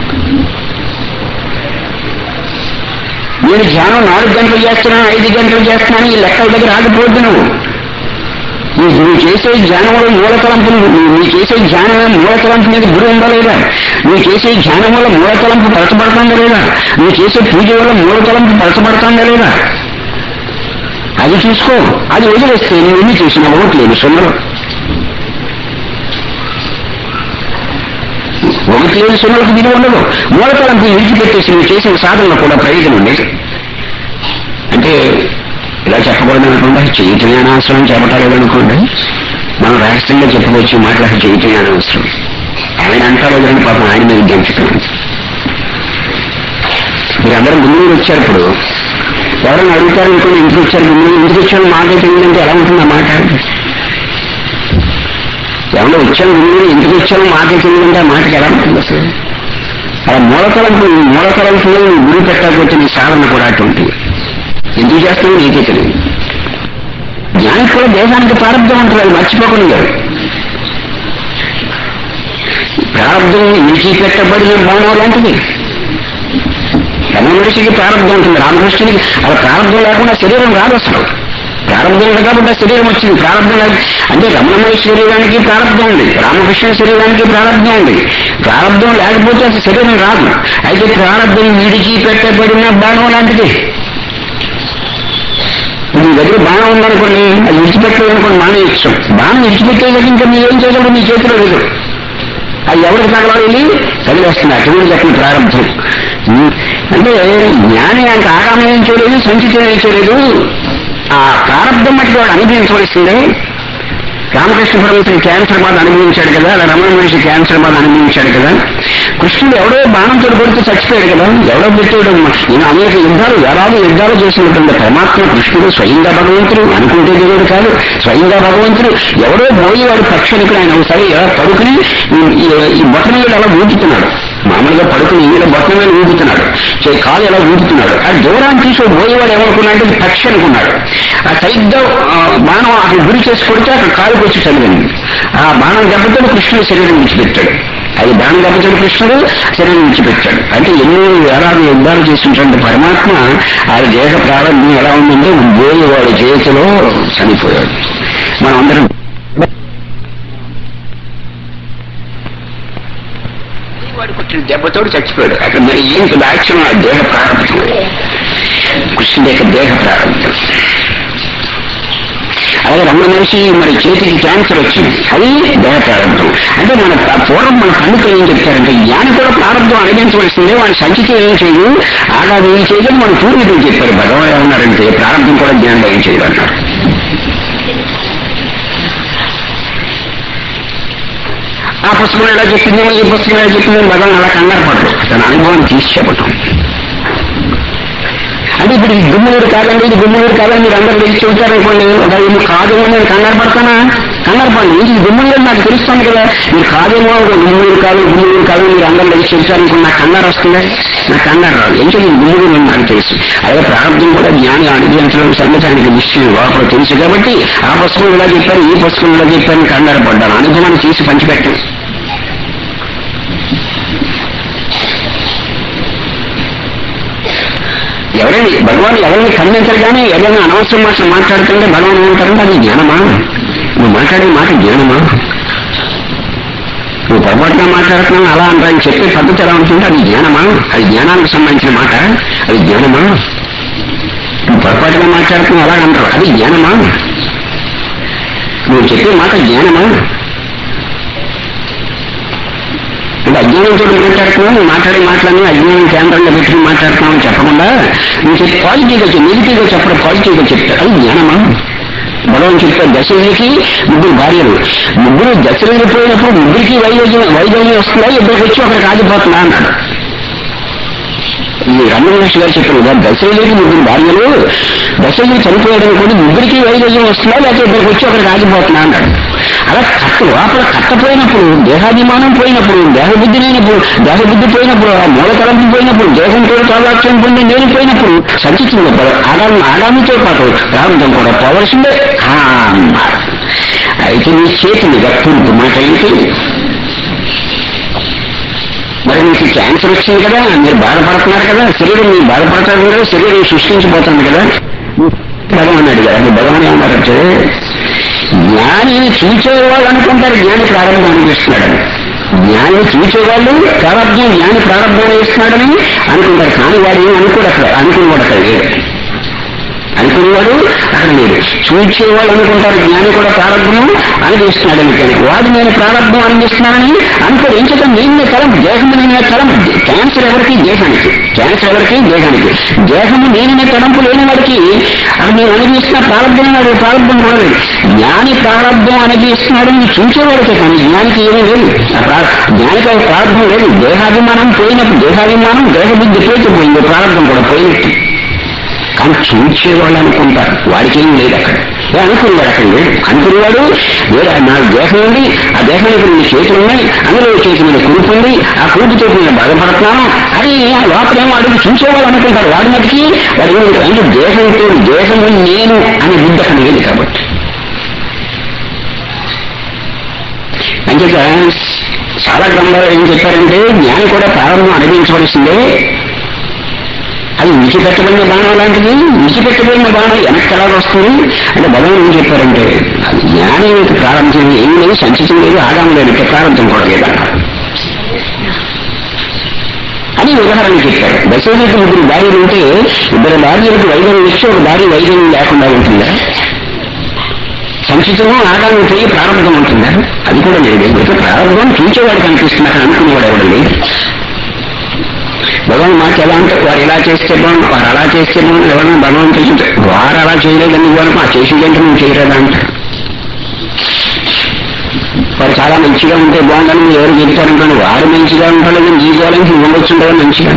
నేను ధ్యానం నాలుగు గంటలు చేస్తున్నాను ఐదు గంటలు చేస్తున్నాను ఈ లెక్కల దగ్గర ఆగిపోద్దు నువ్వు నువ్వు నువ్వు చేసే ధ్యానంలో మూలతలంపు నువ్వు చేసే ధ్యానం మూలతలంపు మీద గురి ఉందా లేదా నువ్వు చేసే ధ్యానం వల్ల మూలతలంపు పరచబడుతుందా లేదా నువ్వు చేసే పూజ వల్ల మూలతలంపు పరచబడుతుందా లేదా అది చూసుకో అది వదిలేస్తే నువ్వు ఎన్ని చేసిన ఒకట్లేదు సున్నలు ఒకటి లేని సున్నలకు విలువ ఉండదు మూలతలంపు విడిచిపెట్టేసి నువ్వు చేసిన సాధనలో కూడా ప్రయోజనం లేదు అంటే ఇలా చెప్పకూడదు అనుకోండి చేయటమే అనవసరం చెప్పటాలేదు అనుకోండి మనం రహస్యంగా చెప్పుకోవచ్చు మాట్లాడి చేయటమే అనవసరం ఆయన అంటారు కానీ పాపం ఆయన మీద గెంచుతున్నాను మీరందరూ ముందు నుండి వచ్చారు ఇప్పుడు ఎవరైనా అడుగుతారు అనుకోండి ఇంటికి వచ్చారు ముందు ఇంటికి వచ్చారు మాట ఏంటంటే ఎలా ఉంటుంది ఆ మాట ఎవరో వచ్చాను గురువు ఎందుకు వచ్చాము మాటలు తెలియదంటే ఆ మాటకి ఎలా ఉంటుంది అసలు అలా మూలతలంపు మూలతలంపు గురి పెట్టకపోతే నీ సాధన కూడా అటువంటివి ఎందుకు చేస్తామో నీకే తెలియదు జ్ఞానికి కూడా దేహానికి ప్రారంభం ఉంటుంది అది మర్చిపోకుండా గారు ప్రారంభం విడిచిపెట్టబడిన బాణం లాంటిది రమణ మనిషికి ప్రారంభం ఉంటుంది రామకృష్ణునికి అలా ప్రారంభం లేకుండా శరీరం రాదు అసలు ప్రారంభం ఉంది కాబట్టి ఆ శరీరం వచ్చింది ప్రారంభం లేదు అంటే రమణ మహర్షి శరీరానికి ప్రారంభం ఉంది రామకృష్ణ శరీరానికి ప్రారంభం ఉంది ప్రారంభం లేకపోతే అసలు శరీరం రాదు అయితే ప్రారంభం విడిచి పెట్టబడిన బాణం లాంటిది నీ దగ్గర బాణం ఉందనుకోండి అది విడిచిపెట్టేదనుకోండి బాణం ఇష్టం బాణం విడిచిపెట్టేది ఇంకా మీరేం చేయగలరు మీ చేతిలో లేదు అది ఎవరికి తగలాలి వెళ్ళి చదివేస్తుంది అటువంటి చెప్పిన ప్రారంభం అంటే జ్ఞాని అంత ఆరామం ఏం చేయలేదు సంచితం ఏం చేయలేదు ఆ ప్రారంభం మట్టి వాడు అనుభవించవలసిందే రామకృష్ణ పరమేశ్వరి క్యాన్సర్ బాధ అనుభవించాడు కదా అలా రమణ మహర్షి క్యాన్సర్ బాధ అనుభవించాడు కదా కృష్ణుడు ఎవడో బాణంతో కొడితే చచ్చిపోయాడు కదా ఎవడో పెట్టాడు నేను అనేక యుద్ధాలు వేలాది యుద్ధాలు చేసినటువంటి పరమాత్మ కృష్ణుడు స్వయంగా భగవంతుడు అనుకుంటే దేవుడు కాదు స్వయంగా భగవంతుడు ఎవడో పోయేవాడు పక్షునికి ఆయన ఒకసారి ఎలా పడుకుని ఈ- ఈ- ఈ బొట్టన మీద అలా ఊపుతున్నాడు మామూలుగా పడుకుని ఈయన బొట్టన మీద ఊపుతున్నాడు చే- కాలు ఎలా ఊపుతున్నాడు ఆ దూరాన్ని తీసి పోయేవాడు ఏమనుకున్నాడు ఇది పక్షి అనుకున్నాడు ఆ సరిగ్గా ఆ, బాణం అక్కడ గురి చేసి కొడితే అక్కడ కాలుకి వచ్చి చదివింది ఆ బాణం దెబ్బతో కృష్ణుడు శరీరం విడిచిపెట్టాడు అది బాణం దెబ్బతో కృష్ణుడు శరీరం విడిచిపెట్టాడు అంటే ఎన్నో వేలాది యుద్ధాలు చేసినటువంటి పరమాత్మ ఆ దేహ ప్రారంభం ఎలా ఉందంటే పోయేవాడి చేతిలో చనిపోయాడు మనం అందరం వాడు కొట్టిన దెబ్బతోడు చచ్చిపోయాడు అక్కడ మరి ఏంటి దాక్ష్యం ఆ దేహ ప్రారంభం కృష్ణుడి యొక్క దేహ ప్రారంభం అలాగే రమణ మనిషి మరి చేతికి క్యాన్సర్ వచ్చింది అది దేహ ప్రారంభం అంటే మన ప- పూర్వం మన పండితులు ఏం చెప్తారంటే జ్ఞాని కూడా ప్రారంభం అనుభవించవలసిందే వాడి సంచితం ఏం చేయదు ఆగాది ఏం చేయదని మన పూర్వీకులు చెప్పారు భగవాన్ ఏమన్నారంటే ప్రారంభం కూడా జ్ఞానం ఏం చేయదు అన్నారు ఆ పుస్తకం ఎలా చెప్పిందేమో ఈ పుస్తకం ఎలా చెప్పిందేమో భగవాన్ అలా కంగారు పడరు తన అనుభవాన్ని తీసి చెప్పటం అంటే ఇప్పుడు ఇది గుమ్మూరు కాదండి ఇది గుమ్మూరు కాదని మీరు అందరూ తెలిసి చూశారనుకోండి ఒక ఇది కాదు అని నేను కంగారు పడతానా కంగారు పడండి ఇది గుమ్మూరు నాకు తెలుస్తుంది కదా మీరు కాదేమో ఒక గుమ్మూరు కాదు గుమ్మూరు కాదు మీరు అందరూ తెలిసి చూశారనుకోండి నాకు కంగారు వస్తుంది నాకు కంగారు రాదు ఏంటో ఇది గుమ్మూరు అని నాకు తెలుసు అలాగే ప్రారంభం కూడా జ్ఞాని అనుభవించడం సంగతానికి విషయం లోపల తెలుసు కాబట్టి ఆ పుస్తకం ఇలా చెప్పారు ఈ పుస్తకం ఇలా చెప్పారు కంగారు పడ్డాను అనుభవాన్ని తీసి పంచిపెట్టాను ఎవరైనా భగవాన్ ఎవరిని ఖండించరు కానీ ఎవరైనా అనవసరం మాటలు మాట్లాడుతుంటే భగవాన్ ఏమంటారంటే అది జ్ఞానమా నువ్వు మాట్లాడే మాట జ్ఞానమా నువ్వు పొరపాటుగా మాట్లాడుతున్నావు అలా అంటారని చెప్పే పద్ధతి ఎలా ఉంటుంటే అది జ్ఞానమా అది జ్ఞానానికి సంబంధించిన మాట అది జ్ఞానమా నువ్వు పొరపాటుగా మాట్లాడుతున్నావు అలా అంటారు అది జ్ఞానమా నువ్వు చెప్పే మాట జ్ఞానమా అంటే అజ్ఞానంతో మాట్లాడుతున్నావు నువ్వు మాట్లాడే మాటలన్నీ అజ్ఞానం కేంద్రంలో పెట్టుకుని మాట్లాడుతున్నావు అని చెప్పకుండా నువ్వు చెప్పి పాజిటివ్గా చెప్పి నెగిటివ్గా చెప్పడం పాజిటివ్గా చెప్తా అది జ్ఞానమా భగవాన్ చెప్పారు దశరథికి ముగ్గురు భార్యలు ముగ్గురు దశరథి పోయినప్పుడు ముగ్గురికి వైద్యం వైద్యం వస్తుందా ఇద్దరికి వచ్చి ఒకరికి ఆగిపోతుందా అన్నాడు ఈ రమణ మహర్షి గారు చెప్పారు కదా దశరథికి ముగ్గురు భార్యలు దశరథి చనిపోయాడు అనుకోండి ముగ్గురికి వైద్యం వస్తుందా లేకపోతే ఇద్దరికి వచ్చి ఒకరికి ఆగిపోతుందా అన్నాడు అలా కట్ట లోపల కట్టపోయినప్పుడు దేహాభిమానం పోయినప్పుడు దేహబుద్ధి లేనప్పుడు దేహబుద్ధి పోయినప్పుడు ఆ మూల తలంపు పోయినప్పుడు దేహంతో తాదాక్ష్యం పొంది నేను పోయినప్పుడు సంచితుంది ఆగామి ఆగామితో పాటు ప్రారంభం కూడా పోవలసిందే ఆ అన్నారు. అయితే నీ చేతి మీద తూర్పు మాట ఏంటి మరి మీకు క్యాన్సర్ వచ్చింది కదా మీరు బాధపడుతున్నారు కదా శరీరం మీరు బాధపడతారు కదా శరీరం సృష్టించిపోతుంది కదా భగవాన్ అడిగారు అంటే భగవాన్ ఏమన్నారంటే జ్ఞానిని చూచేవాళ్ళు అనుకుంటారు జ్ఞాని ప్రారంభం అనిపిస్తున్నాడని జ్ఞాని చూచేవాళ్ళు ప్రారంభం జ్ఞాని ప్రారంభం వేస్తున్నాడని అనుకుంటారు కానీ వాడు ఏం అనుకోడు అక్కడ అనుకునేవాడు అక్కడ లేడు అనుకునేవాడు అక్కడ లేడు చూచేవాళ్ళు అనుకుంటారు జ్ఞాని కూడా ప్రారంభం అనిపిస్తున్నాడని కానీ వాడు నేను ప్రారంభం అనిపిస్తున్నానని అనుకోడు ఏం చేద్దాం నేను తలం దేహం నేనే తలం క్యాన్సర్ ఎవరికి దేహానికి క్యాన్సర్ ఎవరికి దేహానికి దేహము నేననే తలంపు లేని వాడికి అది నేను అనుభవిస్తున్న ప్రారంభం వాడు ప్రారంభం కూడా లేదు జ్ఞాని ప్రారంభం అనుభవిస్తున్నాడని చూసేవాడికే కానీ జ్ఞానికి ఏమీ లేదు ఆ ప్రా- జ్ఞానికి ఆ ప్రారంభం లేదు దేహాభిమానం పోయినప్పుడు దేహాభిమానం దేహబుద్ధి పోయితే పోయింది ప్రారంభం కూడా పోయినట్టు కానీ చూచేవాళ్ళు అనుకుంటారు వాడికి ఏం లేదు అక్కడ ఏ అనుకునేవాడు అక్కడ లేడు అనుకునేవాడు వేరే నా దేహం ఉంది ఆ దేహం ఇప్పుడు నీ చేతులు ఉన్నాయి అందులో చేతి మీద కురుపు ఉంది ఆ కురుపు చేతి మీద బాధపడుతున్నాను అని ఆ లోపలేమో అడుగు చూసేవాడు అనుకుంటారు వాడి మటుకి వాడు ఏమి అంటే దేహంతో దేహం నేను అనే బుద్ధి అక్కడ లేదు కాబట్టి అంచేత చాలా గ్రంథాలు ఏం చెప్పారంటే జ్ఞానం కూడా ప్రారంభం అనుభవించవలసిందే అది విడిచిపెట్టబడిన బాణం లాంటిది విడిచిపెట్టబడిన బాణం వెనక్కి ఎలా వస్తుంది అంటే భగవాన్ ఏం చెప్పారంటే అది జ్ఞానం యొక్క ప్రారంభం ఏం లేదు సంచితం లేదు ఆగామం లేదు ఇక ప్రారంభం కూడా లేదన్నారు అని ఉదాహరణ చెప్పారు దశరథుడికి ముగ్గురు భార్యలు ఉంటే ఇద్దరు భార్యలకు వైద్యం ఇచ్చి ఒక భార్య వైద్యం లేకుండా ఉంటుందా సంచితము ఆగామం చేయి ప్రారంభం ఉంటుందా అది కూడా లేదు ఇక ప్రారంభం చూచేవాడు కనిపిస్తుంది అక్కడ అనుకునేవాడు ఎవడు లేదు భగవాన్ మాకు ఎలా అంటే వారు ఇలా చేస్తే బాగుంది వారు అలా చేస్తే బాగుంది ఎవరైనా భగవాన్ చేసింటే వారు అలా చేయలేదని ఇవ్వాలి మా చేసేదంటే నువ్వు చేయలేదా అంటారు వారు చాలా మంచిగా ఉంటే బాగుందని మీరు ఎవరు చెప్తారనుకోండి వారు మంచిగా ఉంటారు నీ గోళంకి ఉండొచ్చుంటారు మంచిగా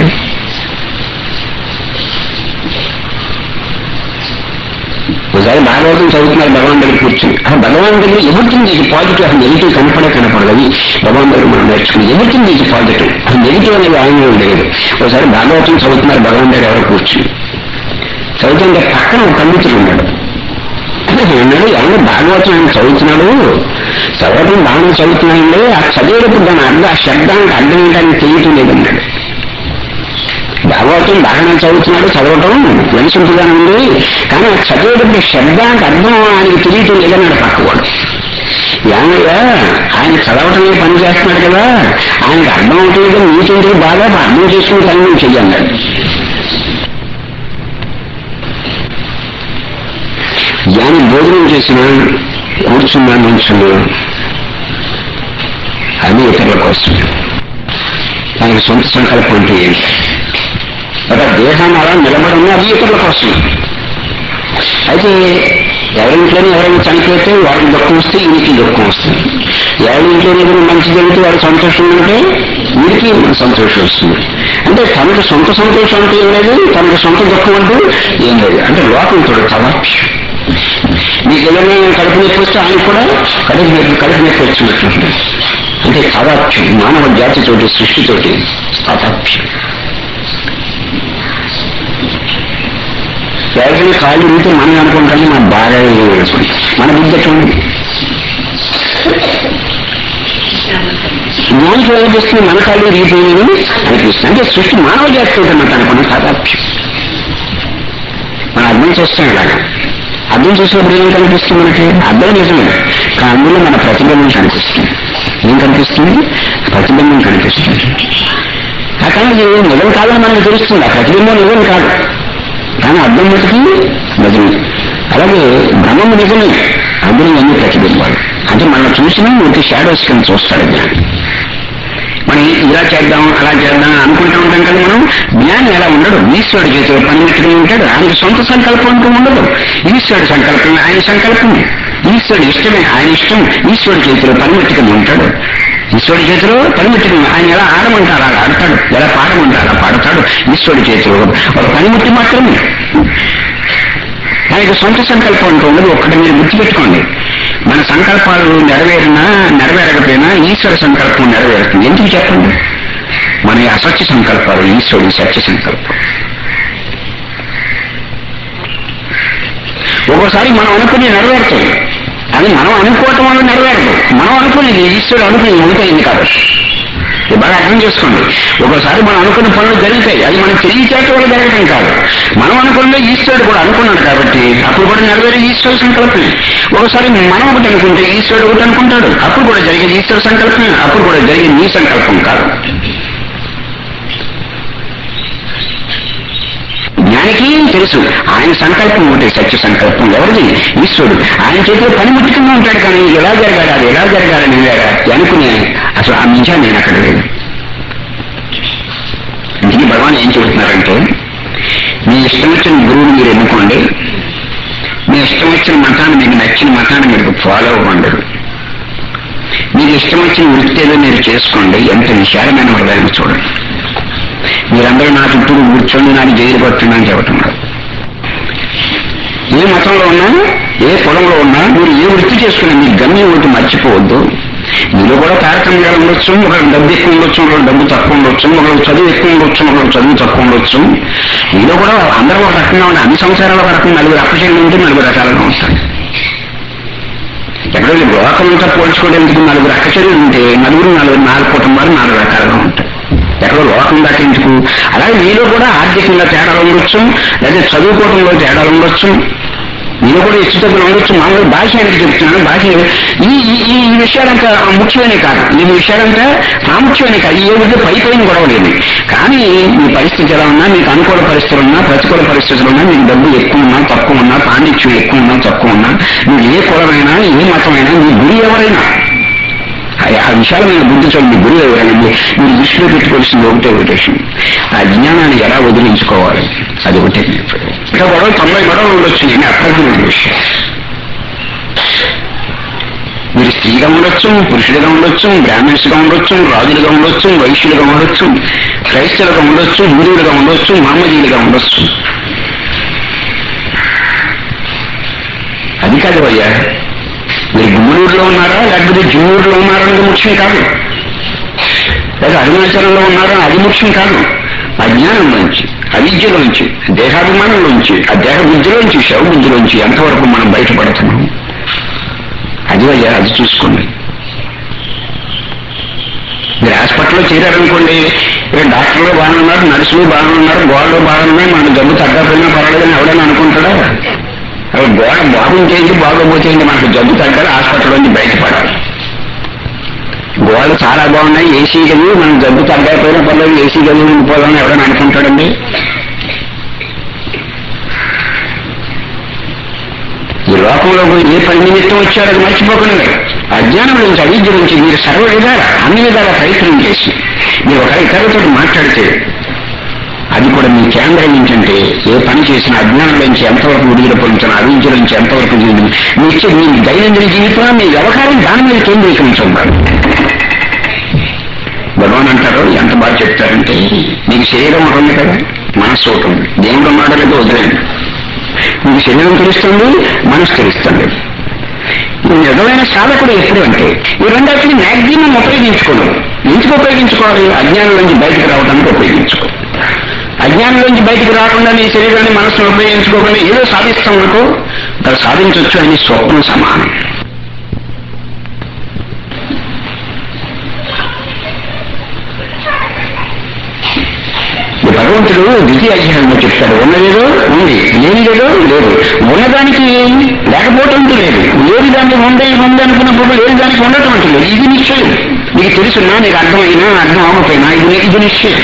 ఒకసారి భాగవతం చదువుతున్నారు భగవాన్ దగ్గర కూర్చుని ఆ భగవాన్ దగ్గర ఎవ్రీథింగ్ ఈజ్ పాజిటివ్ అసలు నెగిటివ్ కనపడే కనపడదు అది భగవాన్ దగ్గర మనం నేర్చుకుని ఎవ్రీథింగ్ ఈజ్ పాజిటివ్ అసలు నెగిటివ్ అనేది ఆయనలో లేదు ఒకసారి భాగవతం చదువుతున్నారు భగవాన్ దగ్గర ఎవరు కూర్చుని చదువుతుంటే పక్కన ఒక పండితుడు ఉన్నాడు అన్నాడు ఎవరు భాగవతం ఆయన చదువుతున్నాడు చదవడం బాగానే చదువుతున్నాడండి ఆ చదివేటప్పుడు దాని అర్థం ఆ శబ్దానికి అర్థం ఏంటని తెలియటం లేదన్నాడు భాగవతం బాగానే చదువుతున్నాడు చదవటం వినసింపుగానే ఉంది కానీ ఆ చదివేటప్పుడు శబ్దానికి అర్థం ఆయనకి తెలియటం లేదన్నాడు పక్కవాడు ఏమయ్యా ఆయన చదవటమే పని చేస్తున్నాడు కదా ఆయనకి అర్థం అవుతుంది నీకెందుకు బాగా అర్థం చేసుకుని పని నువ్వు చెయ్యన్నాడు జ్ఞాని భోజనం చేసిన కూర్చున్నా నుంచున్నా అది ఇతరుల కోసం దానికి సొంత సంకల్పం అంటే ఏంటి ఒక దేహం అలా నిలబడము అది ఇతరుల కోసం అయితే ఎవరింట్లోనే ఎవరైనా చనిపోతే వాడికి దుఃఖం వస్తే వీరికి దుఃఖం వస్తుంది ఎవరింట్లో ఏదైనా మంచి జరిగితే వాడు సంతోషం ఉంటే వీరికి సంతోషం వస్తుంది అంటే తనకు సొంత సంతోషం అంటే ఏం లేదు తనకు సొంత దుఃఖం అంటూ ఏం లేదు అంటే లోకం చూడు తవాక్ష మీకు ఏదైనా కడుపు నొప్పి వస్తే ఆయన కూడా కడుపు నొప్పి కడుపు నొప్పి వచ్చినట్టు అంటే తదాక్షం మానవ జాతితోటి సృష్టితోటి తదాక్షం ఎవరికైనా కాళ్ళు ఉంటే మనం అనుకుంటాం మన బాగా మన బుద్ధి ఎటువంటి జ్ఞానికి ఏమనిపిస్తుంది మన కాళ్ళు రీపోయినవి అనిపిస్తుంది అంటే సృష్టి మానవ జాతి మనం అనుకున్న సాదాప్యం మనం అర్థం చేస్తాం ఇలాగా అర్థం చేసినప్పుడు ఏం కనిపిస్తుంది మనకి అర్థం నిజమే కానీ అందులో మన ప్రతిబింబం కనిపిస్తుంది ఏం కనిపిస్తుంది ప్రతిబింబం కనిపిస్తుంది ఆ కానీ ఇది నిజం కాదని మనకు తెలుస్తుంది ఆ ప్రతిబింబం నిజం కాదు కానీ అర్థం మటుకి నిజమే అలాగే బ్రహ్మము నిజమే అందులో అన్ని ప్రతిబింబాలు అంటే మనం చూసినా ఒక షాడోస్ కింద చూస్తాడు జ్ఞాని మనం ఇలా చేద్దాం అలా చేద్దాం అనుకుంటూ ఉంటాం కదా మనం జ్ఞానం ఎలా ఉండడు ఈశ్వరుడు చేతిలో పనిముట్టుకుని ఉంటాడు ఆయనకి సొంత సంకల్పం అంటూ ఉండదు ఈశ్వరుడు సంకల్పం ఆయన సంకల్పం ఈశ్వరుడు ఇష్టమే ఆయన ఇష్టం ఈశ్వరుడు చేతిలో పనిముట్టుకుని ఉంటాడు ఈశ్వరుడి చేతిలో పనిముట్టుకుని ఆయన ఎలా ఆడమంటారు అలా ఆడతాడు ఎలా పాడమంటారు అలా పాడతాడు ఈశ్వరుడి చేతిలో ఒక పనిముట్టి మాత్రమే ఆయనకు సొంత సంకల్పం అంటూ ఉండదు ఒక్కటి మీరు గుర్తుపెట్టుకోండి మన సంకల్పాలు నెరవేరినా నెరవేరకపోయినా ఈశ్వర సంకల్పం నెరవేరుతుంది ఎందుకు చెప్పండి మన ఈ అసత్య సంకల్పాలు ఈశ్వరుడి సత్య సంకల్పం ఒక్కోసారి మనం అనుకుని నెరవేరుతుంది అది మనం అనుకోవటం వల్ల నెరవేరదు మనం అనుకునేది ఈశ్వరుడు అనుకుని అనుకైంది కాబట్టి ఇది బాగా అర్థం చేసుకోండి ఒకసారి మనం అనుకున్న పనులు జరుగుతాయి అది మనం తెలియచేత వల్ల జరగడం కాదు మనం అనుకున్న ఈశ్వరుడు కూడా అనుకున్నాడు కాబట్టి అప్పుడు కూడా నెరవేరే ఈశ్వర సంకల్పమే ఒకసారి మనం ఒకటి అనుకుంటే ఈశ్వరుడు ఒకటి అనుకుంటాడు అప్పుడు కూడా జరిగేది ఈశ్వర సంకల్పమే అప్పుడు కూడా జరిగేది నీ సంకల్పం కాదు జ్ఞానికి తెలుసు ఆయన సంకల్పం ఒకటి సత్య సంకల్పం ఎవరిది ఈశ్వరుడు ఆయన చేతిలో పని ముట్టుకుని ఉంటాడు కానీ ఎలా జరగాలి అది ఎలా జరగాలని అనుకునే అసలు ఆ నిజా నేను అక్కడ లేదు ఇంటికి భగవాన్ ఏం చెబుతున్నారంటే మీ ఇష్టం వచ్చిన గురువుని మీరు ఎన్నుకోండి మీ ఇష్టం వచ్చిన మతాన్ని మీకు నచ్చిన మతాన్ని మీరు ఫాలో అవ్వండి మీకు ఇష్టం వచ్చిన వృత్తి ఏదో మీరు చేసుకోండి ఎంత విశాలమైన హృదయం చూడండి మీరందరూ నా చుట్టూ కూర్చొని నాకు జైలు పడుతుందని చెప్పటం లేదు ఏ మతంలో ఉన్నా ఏ కులంలో ఉన్నా మీరు ఏ వృత్తి చేసుకున్నా మీ గమ్యం ఒకటి మర్చిపోవద్దు మీలో కూడా తారతమ్యాలు ఉండొచ్చు ఒకరు డబ్బు ఎక్కువ ఉండొచ్చు ఒకరు డబ్బు తక్కువ ఉండొచ్చు ఒకరు చదువు ఎక్కువ ఉండొచ్చు ఒకరు చదువు తక్కువ ఉండొచ్చు మీలో కూడా అందరూ ఒక రకంగా ఉన్న అన్ని సంవత్సరాల ఒక రకంగా నలుగురు అప్పచేయలు ఉంటే నలుగురు రకాలుగా ఉంటారు ఎక్కడో లోకమంతా పోల్చుకోవడానికి నలుగురు అక్కచెరువులు ఉంటే నలుగురు నలుగురు నాలుగు కుటుంబాలు నాలుగు రకాలుగా ఉంటాయి ఎక్కడో లోకం దాటించుకు అలాగే మీలో కూడా ఆర్థికంగా తేడాలు ఉండొచ్చు లేదా చదువుకోవడంలో తేడాలు ఉండొచ్చు మీలో కూడా హెచ్చుతగ్గులు ఉండొచ్చు మామూలు భాష అనేది చెప్తున్నాను భాష ఈ ఈ- ఈ ఈ విషయాలంతా ముఖ్యమైన కాదు ఈ విషయాలంతా ప్రాముఖ్యమైన కాదు ఈ ఏమిటో పై పైన గొడవ లేదు కానీ మీ పరిస్థితి ఎలా ఉన్నా మీకు అనుకూల పరిస్థితులు ఉన్నా ప్రతికూల పరిస్థితులు ఉన్నా మీకు డబ్బు ఎక్కువ ఉన్నా తక్కువ ఉన్నా పాండిత్యం ఎక్కువ ఉన్నా తక్కువ ఉన్నా మీరు ఏ కులమైనా ఏ మతమైనా మీ గురి ఎవరైనా ఆ- ఆ విశాలమైన బుద్ధి చూడండి మీ గురువు ఎవరైనా మీ- మీరు దృష్టిలో పెట్టుకోవాల్సింది ఒకటే ఒకటే విషయం. ఆ జ్ఞానాన్ని ఎలా వదిలించుకోవాలి అది ఒకటే ఇంకా గొడవ తొంభై గొడవలు ఉండొచ్చు నేను అర్థమైన విషయం మీరు స్త్రీగా ఉండొచ్చు పురుషుడిగా ఉండొచ్చు బ్రాహ్మణ్స్గా ఉండొచ్చు రాజులుగా ఉండొచ్చు వైశ్యులుగా ఉండొచ్చు క్రైస్తవులుగా ఉండొచ్చు హిందువులుగా ఉండొచ్చు మహమ్మదీయులుగా ఉండొచ్చు అది కాదు అయ్యా మీరు గుమ్మలూరులో ఉన్నారా లేకపోతే జుమ్మూరులో ఉన్నారా అనేది ముఖ్యం కాదు లేదా అరుణాచలంలో ఉన్నారా అది ముఖ్యం కాదు అజ్ఞానంలోంచి అవిద్యలోంచి దేహాభిమానంలోంచి ఆ దేహ బుద్ధిలోంచి శవ బుద్ధిలోంచి ఎంతవరకు మనం బయటపడుతున్నాం అది అయ్యా అది చూసుకోండి మీరు హాస్పిటల్లో చేరారనుకోండి ఇక్కడ డాక్టర్లు బాగానే ఉన్నారు నర్సులు బాగానే ఉన్నారు గోడలు బాగానే ఉన్నాయి మనకు జబ్బు తగ్గకపోయినా పర్వాలేదని ఎవడైనా అనుకుంటాడా అవి గోడ బాగుంటేంటి బాగోపోతేంటి మనకు జబ్బు తగ్గాలి హాస్పిటల్ నుంచి బయటపడాలి గోడలు చాలా బాగున్నాయి ఏసీ గది మనం జబ్బు తగ్గకపోయినా పర్లేదు ఏసీ గది ఉండిపోదామని ఎవడైనా అనుకుంటాడండి ఈ లోకంలో ఏ పని నిమిత్తం వచ్చారో అది మర్చిపోకండి అజ్ఞానం నుంచి అవిద్య నుంచి మీరు సర్వ విధాల అన్ని విధాల ప్రయత్నం చేసి మీరు ఒక ఇతరులతో మాట్లాడితే అది కూడా మీ కేంద్రం ఏంటంటే ఏ పని చేసినా అజ్ఞానం నుంచి ఎంతవరకు విడుదల పొందుతున్నా అవిద్య నుంచి ఎంతవరకు విడుదల- మీ ఇచ్చే మీ దైనందిన జీవితంలో మీ వ్యవహారం దాని మీద కేంద్రీకరించుండాలి భగవాన్ అంటారు ఎంత బాగా చెప్తారంటే మీకు శరీరం ఒకటి ఉంది కదా మనస్సు ఒకటి ఉంది దేవుడు ఉన్నాడో లేదో వదిలేండి మీకు శరీరం తెలుస్తుంది మనసు తెలుస్తుంది ఈ నిజమైన సాధకుడు ఎప్పుడు అంటే ఈ రెండాటిని మ్యాక్సిమం ఉపయోగించుకోవడం ఎందుకు ఉపయోగించుకోవాలి అజ్ఞానం నుంచి బయటకు రావడానికి ఉపయోగించుకో అజ్ఞానం నుంచి బయటకు రాకుండా నీ శరీరాన్ని మనసును ఉపయోగించుకోకుండా ఏదో సాధిస్తాం అనుకో అక్కడ సాధించవచ్చు అని స్వప్నం సమానం ఈ భగవంతుడు ద్వితీయ అధ్యాయంలో చెప్తాడు ఉన్నదేదో ఉంది లేనిదేదో లేదు ఉన్నదానికి లేకపోవటం అంటూ లేదు లేని దానికి ఉండే ఉంది అనుకున్నప్పుడు లేని దానికి ఉండటం అంటూ లేదు ఇది నిశ్చయం నీకు తెలుసున్నా నీకు అర్థమైనా అర్థం అవ్వకపోయినా ఇది ఇది నిశ్చయం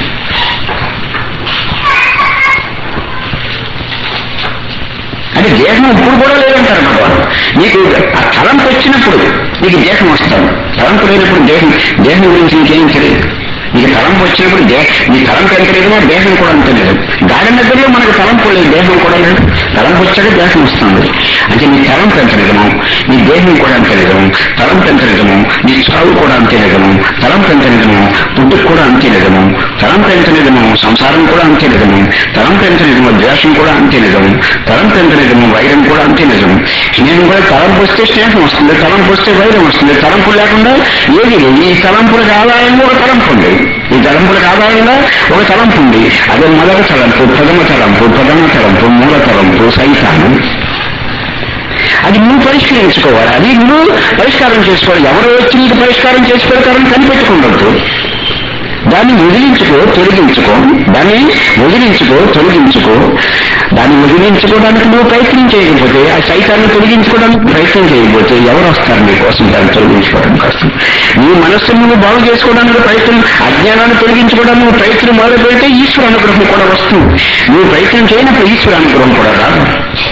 అంటే దేహం ఇప్పుడు కూడా లేదంటారు భగవాన్ నీకు ఆ తలంపు వచ్చినప్పుడు నీకు దేహం వస్తాడు తలంపు లేనప్పుడు దేహం దేహం గురించి నీకేం తెలియదు నీకు తలంపు వచ్చినప్పుడు దే నీ తలంపు ఎంత లేదో దేహం కూడా అంత లేదు గాడి దగ్గరలో మనకు తలంపు లేదు దేహం కూడా లేదు తలంపు వచ్చాడే దేహం వస్తుంది అంటే నీ తలంపు ఎంత నిజము నీ దేహం కూడా అంత నిజము తలంపు ఎంత నిజము నీ చావు కూడా అంతే నిజము తలంపు ఎంత నిజము పుట్టుకు కూడా అంతే నిజము తలంపు ఎంత నిజము సంసారం కూడా అంతే నిజము తలంపు ఎంత నిజము ద్వేషం కూడా అంతే నిజము తలంపు ఎంత నిజము వైరం కూడా అంతే నిజము నేను కూడా తలంపు వస్తే స్నేహం వస్తుంది తలంపు వస్తే వైరం వస్తుంది తలంపు లేకుండా ఏది లేదు ఈ తలంపులకు ఆదాయంగా ఒక తలంపు ఉంది ఈ తలంపులకు ఆదాయంగా ఒక తలంపు ఉంది అదే మొదటి తలంపు ప్రథమ తలంపు ప్రథమ తలంపు మూల తలంపు సైతానం అది నువ్వు పరిష్కరించుకోవాలి అది నువ్వు పరిష్కారం చేసుకోవాలి ఎవరో వచ్చి నీకు పరిష్కారం చేసి పెడతారని కనిపెట్టుకుండద్దు దాన్ని వదిలించుకో తొలగించుకో దాన్ని వదిలించుకో తొలగించుకో దాన్ని వదిలించుకోవడానికి నువ్వు ప్రయత్నం చేయకపోతే ఆ సైతాన్ని తొలగించుకోవడానికి ప్రయత్నం చేయకపోతే ఎవరు వస్తారు నీ కోసం దాన్ని తొలగించుకోవడం కష్టం నీ మనస్సును నువ్వు బాగు చేసుకోవడానికి ప్రయత్నం అజ్ఞానాన్ని తొలగించుకోవడానికి నువ్వు ప్రయత్నం మొదలు పెడితే ఈశ్వర అనుగ్రహం కూడా వస్తుంది నువ్వు ప్రయత్నం చేయనప్పుడు ఈశ్వర అనుగ్రహం కూడా రాదు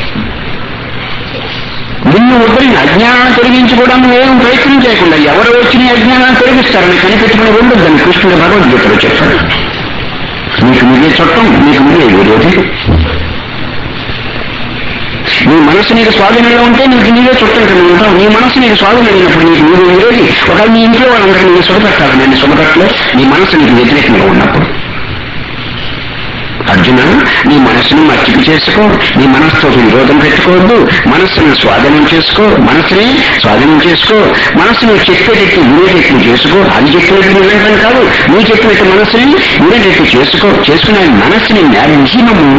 నిన్ను వదిలిన అజ్ఞానాన్ని తొలగించుకోవడానికి ఏం ప్రయత్నం చేయకుండా ఎవరు వచ్చిన అజ్ఞానాన్ని తొలగిస్తారని కనిపెట్టుకుని ఉండొద్దని కృష్ణుడు భగవద్గీతలో చెప్పాడు నీకు మీదే చుట్టం నీకు మీదే విరోధి నీ మనసు నీకు స్వాధీనంలో ఉంటే నీకు నీవే చుట్టం కింద ఉంటావు నీ మనసు నీకు స్వాధీనం అయినప్పుడు నీకు నీకు విరోధి ఒకవేళ నీ ఇంట్లో వాళ్ళందరూ నీకు సుఖపెట్టాలి నేను సుఖపెట్టలే నీ మనసు నీకు వ్యతిరేకంగా ఉన్నప్పుడు అర్జున నీ మనస్సును మచ్చిక చేసుకో నీ మనస్సుతో విరోధం పెట్టుకోవద్దు మనస్సును స్వాధీనం చేసుకో మనస్సుని స్వాధీనం చేసుకో మనస్సును చెప్పేటట్టు వినేటట్టు చేసుకో అది చెప్పినట్టు వినడం కాదు నువ్వు చెప్పినట్టు మనస్సుని వినేటట్టు చేసుకో చేసుకునే మనస్సుని మ్యాక్సిమము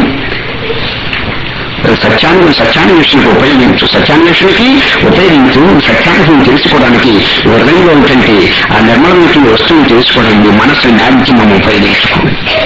సత్యాన్ని సత్యాన్వేషణకు ఉపయోగించు సత్యాన్వేషణకి ఉపయోగించు సత్యాన్వేషణ తెలుసుకోవడానికి హృదయంలో ఉంటుంది ఆ నిర్మలమైన వస్తువుని తెలుసుకోవడానికి మనస్సు మ్యాక్సిమం ఉపయోగించుకో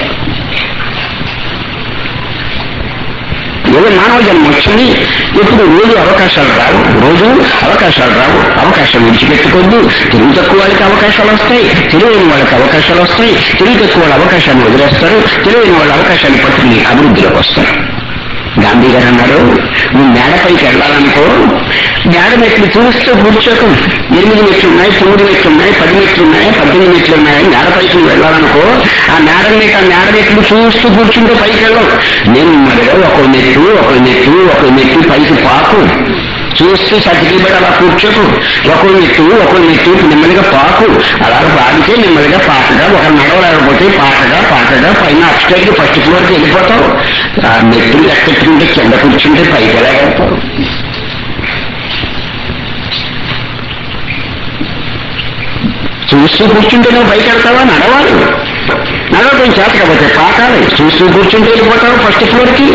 ఏదో మానవ జన్మ వచ్చింది ఇప్పుడు రోజు అవకాశాలు రావు రోజు అవకాశాలు రావు అవకాశాలు విడిచిపెట్టుకోవద్దు తెలుగు తక్కువ వాళ్ళకి అవకాశాలు వస్తాయి తెలివైన వాళ్ళకి అవకాశాలు వస్తాయి తెలుగు తక్కువ వాళ్ళ అవకాశాన్ని వదిలేస్తారు తెలివైన వాళ్ళ అవకాశాన్ని పట్టుకుని అభివృద్ధిలోకి వస్తారు గాంధీ గారు అన్నారు నువ్వు మేడపైకి వెళ్ళాలనుకో మేడ మెట్లు చూస్తూ కూర్చోకు ఎనిమిది మెట్లు ఉన్నాయి తొమ్మిది మెట్లు ఉన్నాయి పది మెట్లు ఉన్నాయి పద్దెనిమిది మెట్లు ఉన్నాయి మేడపైకి నువ్వు వెళ్ళాలనుకో ఆ మేడ మెట్లు ఆ మేడ మెట్లు చూస్తూ కూర్చుంటే పైకి వెళ్ళవు నేను మరిగా ఒక మెట్టు ఒక మెట్టు ఒక మెట్టు పైకి పాకు చూస్తూ సర్టిఫికేట్ అలా కూర్చోకు ఒకరి మెట్టు ఒకరి మెట్టు నెమ్మదిగా పాకు అలా పాడితే నెమ్మదిగా పాటగా ఒక నడవలేకపోతే పాటగా పాటగా పైన అప్స్టైర్కి ఫస్ట్ ఫ్లోర్కి వెళ్ళిపోతావు ఆ మెట్టులు ఎక్కెట్టుకుంటే కింద కూర్చుంటే పైకి ఎలా వెళ్తావు చూస్తూ కూర్చుంటే నువ్వు బయట వెళ్తావా నడవాలి నడవడం చేత కాబట్టి పాకాలి చూస్తూ కూర్చుంటే వెళ్ళిపోతావు ఫస్ట్ ఫ్లోర్కి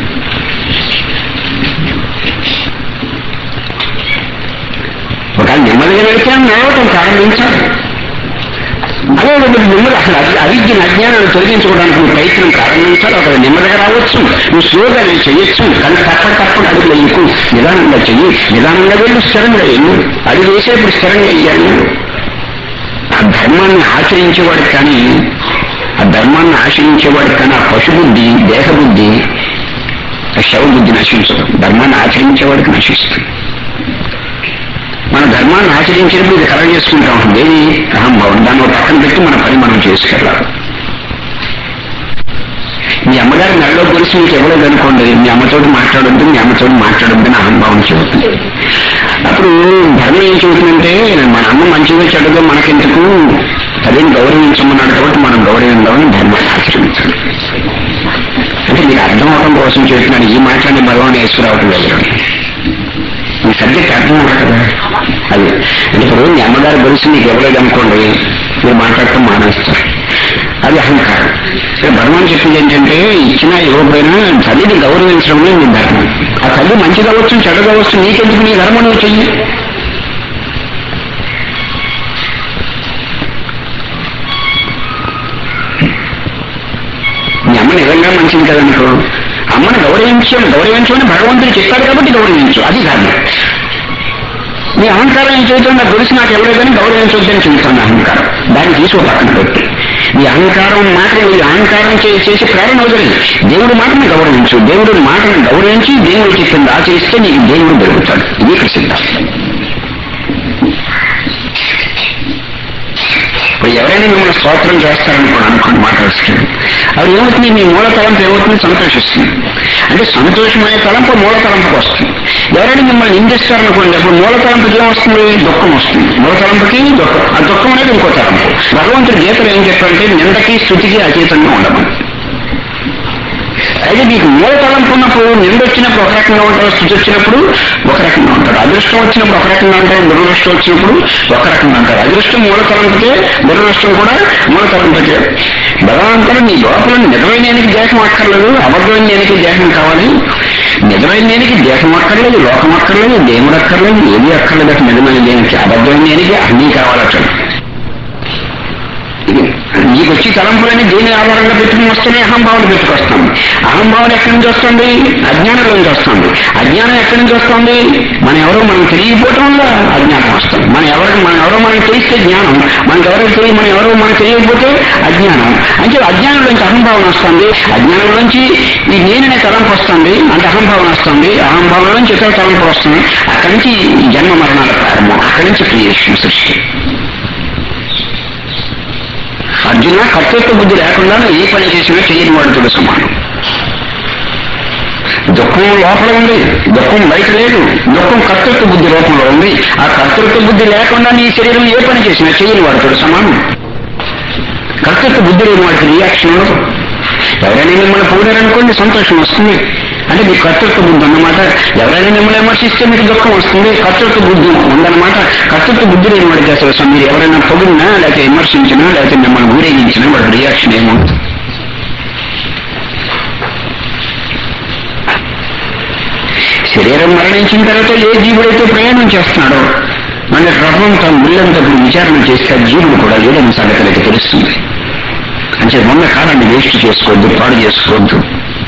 ఒక నెమ్మదిగా వెళితే నడవటం ప్రారంభించాలి అదే నువ్వు నెమ్మది అసలు అవి- అవిద్యను అజ్ఞానాన్ని తొలగించుకోవడానికి నువ్వు ప్రయత్నం ప్రారంభించాలి ఒక నెమ్మదిగా రావచ్చు నువ్వు స్లోగా నేను చేయొచ్చు కానీ తప్పని తప్పని అడుగులు వేయకు నిదానంగా చెయ్యి నిదానంగా వెళ్ళి స్థిరంగా వెళ్ళు అది వేసేప్పుడు స్థిరంగా వెయ్యాలి ఆ ధర్మాన్ని ఆచరించేవాడికి కానీ ఆ ధర్మాన్ని ఆచరించేవాడికి కానీ ఆ పశుబుద్ధి దేహబుద్ధి ఆ శవబుద్ధి నశించదు ధర్మాన్ని ఆచరించేవాడికి నశిస్తుంది మన ధర్మాన్ని ఆచరించినప్పుడు ఇది కలగ చేసుకుంటా ఉంటుంది ఏది అహంభావం దాన్ని ఒక పక్కన పెట్టి మన పని మనం చేసుకెళ్ళాలి మీ అమ్మగారి నెలలో తెలిసి మీకు ఇవ్వలేదు అనుకోండి మీ అమ్మతోటి మాట్లాడొద్దు మీ అమ్మతోటి మాట్లాడొద్దు అని అహంభావం చెబుతుంది అప్పుడు ధర్మం ఏం చెబుతుందంటే మన అమ్మ మంచిగా చెడ్డదో మనకెందుకు తల్లిని గౌరవించమన్నాడు కాబట్టి మనం గౌరవిందామని ధర్మాన్ని ఆచరించాలి అంటే మీకు అర్థం అవడం కోసం చెప్తున్నాను ఈ మాట్లాడి భగవాన్ వేసుకురావటం లేదు ఈ సబ్జెక్ట్ అర్థం అవ్వదు కదా అది అంటే ఇప్పుడు మీ అమ్మగారి గురించి నీకు ఇవ్వలేదు అనుకోండి మీరు మాట్లాడటం మానేస్తారు అది అహంకారం ఇక్కడ భగవాన్ చెప్పింది ఏంటంటే ఇచ్చినా ఇవ్వకపోయినా తల్లిని గౌరవించడమే నీ ధర్మం ఆ తల్లి మంచి కావచ్చు చెడు కావచ్చు నీకెందుకు నీ ధర్మం నువ్వు చెయ్యి మీ అమ్మ నిజంగా మంచిది కదనుకో అమ్మను గౌరవించాను గౌరవించమని భగవంతుడు చెప్పాడు కాబట్టి గౌరవించు అది ధర్మం నీ అహంకారం ఏం చేద్దాం నా గురించి నాకు ఎవరేదని గౌరవించొద్దని చెబుతాను అహంకారం దాన్ని తీసుకో పక్కన పెట్టి ఈ అహంకారం మాటని ఈ అహంకారం చే- చేసి ప్రేరణ వదిలేదు దేవుడి మాటని గౌరవించు దేవుడి మాటని గౌరవించి దేవుడు చెప్పింది ఆచరిస్తే నీకు దేవుడు దొరుకుతాడు ఇది ప్రసిద్ధ ఇప్పుడు ఎవరైనా మిమ్మల్ని స్తోత్రం చేస్తారనుకోండి అనుకోండి మాట వస్తుంది అది ఏమవుతుంది మీ మూల తలంపు ఏమవుతుంది సంతోషిస్తుంది అంటే సంతోషమైన తలంపు మూల తలంపుకి వస్తుంది ఎవరైనా మిమ్మల్ని నిందిస్తారనుకోండి అప్పుడు మూల తలంపుకి ఏమొస్తుంది దుఃఖం వస్తుంది మూల తలంపుకి దుఃఖం ఆ దుఃఖం అనేది ఇంకో తలంపు భగవంతుడు గీతలు ఏం చెప్పారంటే నిందకి స్థుతికి అతీతంగా ఉండమని అయితే మీకు మూల తలంపు ఉన్నప్పుడు నింద వచ్చినప్పుడు ఒక రకంగా ఉంటారు స్థుతి వచ్చినప్పుడు ఒక రకంగా ఉంటారు అదృష్టం వచ్చినప్పుడు ఒక రకంగా ఉంటారు దురదృష్టం వచ్చినప్పుడు ఒక రకంగా ఉంటారు అదృష్టం మూల తలంపుకే దురదృష్టం కూడా మూల తలంపుకే భగవంతుడు నీ లోపల నిజమైన నేనికి దేహం అక్కర్లేదు అబద్ధమైన నేనికి దేహం కావాలి నిజమైన నేనికి దేహం అక్కర్లేదు లోకం అక్కర్లేదు దేవుడు అక్కర్లేదు ఏది అక్కర్లేదు అసలు నిజమైన దేనికి అబద్ధమైన నేనికి అన్నీ కావాలట ఇది నీకు వచ్చి తలంపులని దేని ఆధారంగా పెట్టుకుని వస్తున్నాయి అహంభావన పెట్టుకొస్తాం అహంభావన ఎక్కడి నుంచి వస్తుంది అజ్ఞానంలో నుంచి వస్తుంది అజ్ఞానం ఎక్కడి నుంచి వస్తుంది మన ఎవరో మనం తెలియకపోవటం వల్ల అజ్ఞానం వస్తుంది మన ఎవరు మన ఎవరో మనకు తెలిస్తే జ్ఞానం మనకు ఎవరో తెలియ మనం ఎవరో మనకు తెలియకపోతే అజ్ఞానం అంటే అజ్ఞానం నుంచి అహంభావన వస్తుంది అజ్ఞానం నుంచి ఈ నేననే తలంపు వస్తుంది అంటే అహంభావన వస్తుంది అహంభావన నుంచి ఇతర తలంపు వస్తుంది అక్కడి నుంచి ఈ జన్మ మరణాల ప్రారంభం అక్కడి నుంచి క్రియేషన్ సృష్టి అర్జున కర్తృత్వ బుద్ధి లేకుండా ఏ పని చేసినా చేయని వాడితో సమానం దుఃఖం లోపల ఉంది దుఃఖం బయట లేదు దుఃఖం కర్తృత్వ బుద్ధి రూపంలో ఉంది ఆ కర్తృత్వ బుద్ధి లేకుండా నీ శరీరం ఏ పని చేసినా చేయని వాడితో సమానం కర్తృత్వ బుద్ధి లేని వాడికి రియాక్షన్ ఉండదు ఎవరైనా మిమ్మల్ని పొగిడారనుకోండి సంతోషం వస్తుంది అంటే మీకు కర్తృత్వ బుద్ధి అన్నమాట ఎవరైనా మిమ్మల్ని విమర్శిస్తే మీకు దుఃఖం వస్తుంది కర్తృత్వ బుద్ధి ఉందన్నమాట కర్తృత్వ బుద్ధి లేని వాడికి అసలు అసలు మీరు ఎవరైనా పొగిడినా లేకపోతే విమర్శించినా లేకపోతే మిమ్మల్ని ఊరేగించినా వాడి రియాక్షన్ ఏమో శరీరం మరణించిన తర్వాత ఏ జీవుడైతే ప్రయాణం చేస్తున్నాడో మన రథం తన ముళ్ళంతప్పుడు విచారణ చేస్తే ఆ జీవుడు కూడా లేదని సంగతికి తెలుస్తుంది అంటే ఉన్న కాలాన్ని వేస్ట్ చేసుకోవద్దు పాడు చేసుకోవద్దు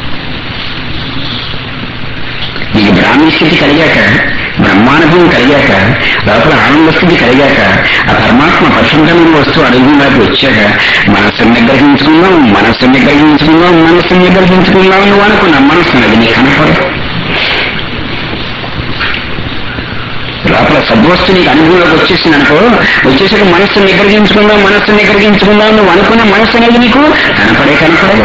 నీకు బ్రాహ్మీ స్థితి కలిగాక బ్రహ్మానుభవం కలిగాక లోపల ఆనంద స్థితి కలిగాక ఆ పరమాత్మ ప్రశంసనంలో వస్తూ అడుగులోకి వచ్చాక మనస్సుని నిగ్రహించుకుందాం మనస్సుని నిగ్రహించుకుందాం మనస్సుని నిగ్రహించుకుందాం నువ్వు అనుకున్నా మనస్సు అనేది నీకు కనపడదు లోపల సద్వస్తు నీకు అనుభవంలోకి వచ్చేసింది అనుకో వచ్చేసాక మనస్సుని నిగ్రహించుకుందాం మనస్సుని నిగ్రహించుకుందాం నువ్వు అనుకున్న మనస్సు అనేది నీకు కనపడే కనపడదు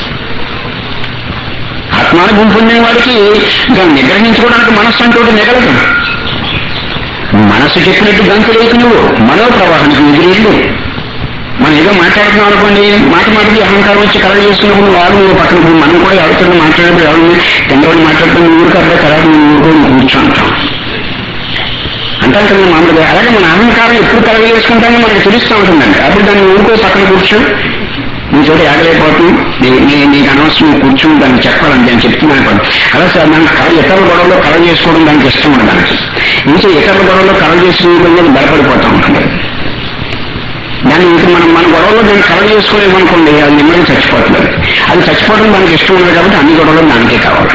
ఆత్మానుభవం పొందిన వాడికి దాన్ని నిగ్రహించుకోవడానికి మనస్సు అంటూ మిగలదు మనస్సు చెప్పినట్టు గంతులేకు నువ్వు మనో ప్రవాహానికి ఎదురెళ్ళు మనం ఏదో మాట్లాడుతున్నాం అనుకోండి మాట మాటకి అహంకారం వచ్చి కలగ చేసుకున్నప్పుడు వాళ్ళు నువ్వు పక్కన పోయి మనం కూడా ఎవరితో మాట్లాడేప్పుడు ఎవరిని కిందవాడు మాట్లాడుతున్న ఊరికి అప్పుడే కలగ ఊరుకొని కూర్చుంటాం అంటాం కదా మామూలుగా అలాగే మన అహంకారం ఎప్పుడు కలగ చేసుకుంటామో మనకు తెలుస్తూ ఉంటుందండి అప్పుడు దాన్ని ఊరుకో పక్కన కూర్చో నీ చోట ఆగలేకపోతుంది నీ- నీ- నీకు అనవసరం నువ్వు కూర్చుని దాన్ని చెప్పాలని నేను చెప్తున్నాను పని అలా సార్ మనం కళ ఇతరుల గొడవలో కళ చేసుకోవడం దానికి ఇష్టం ఉండదు దానికి ఇంకా ఇతరుల గొడవలో కళ చేసుకోవడం భయపడిపోతూ ఉంటుంది దాన్ని ఇంక మనం మన గొడవలో దాన్ని కళ చేసుకోలేమనుకోండి అది నెమ్మది చచ్చిపోతుంది అది చచ్చిపోవడం దానికి ఇష్టం ఉండదు కాబట్టి అన్ని గొడవలు దానికే కావాలి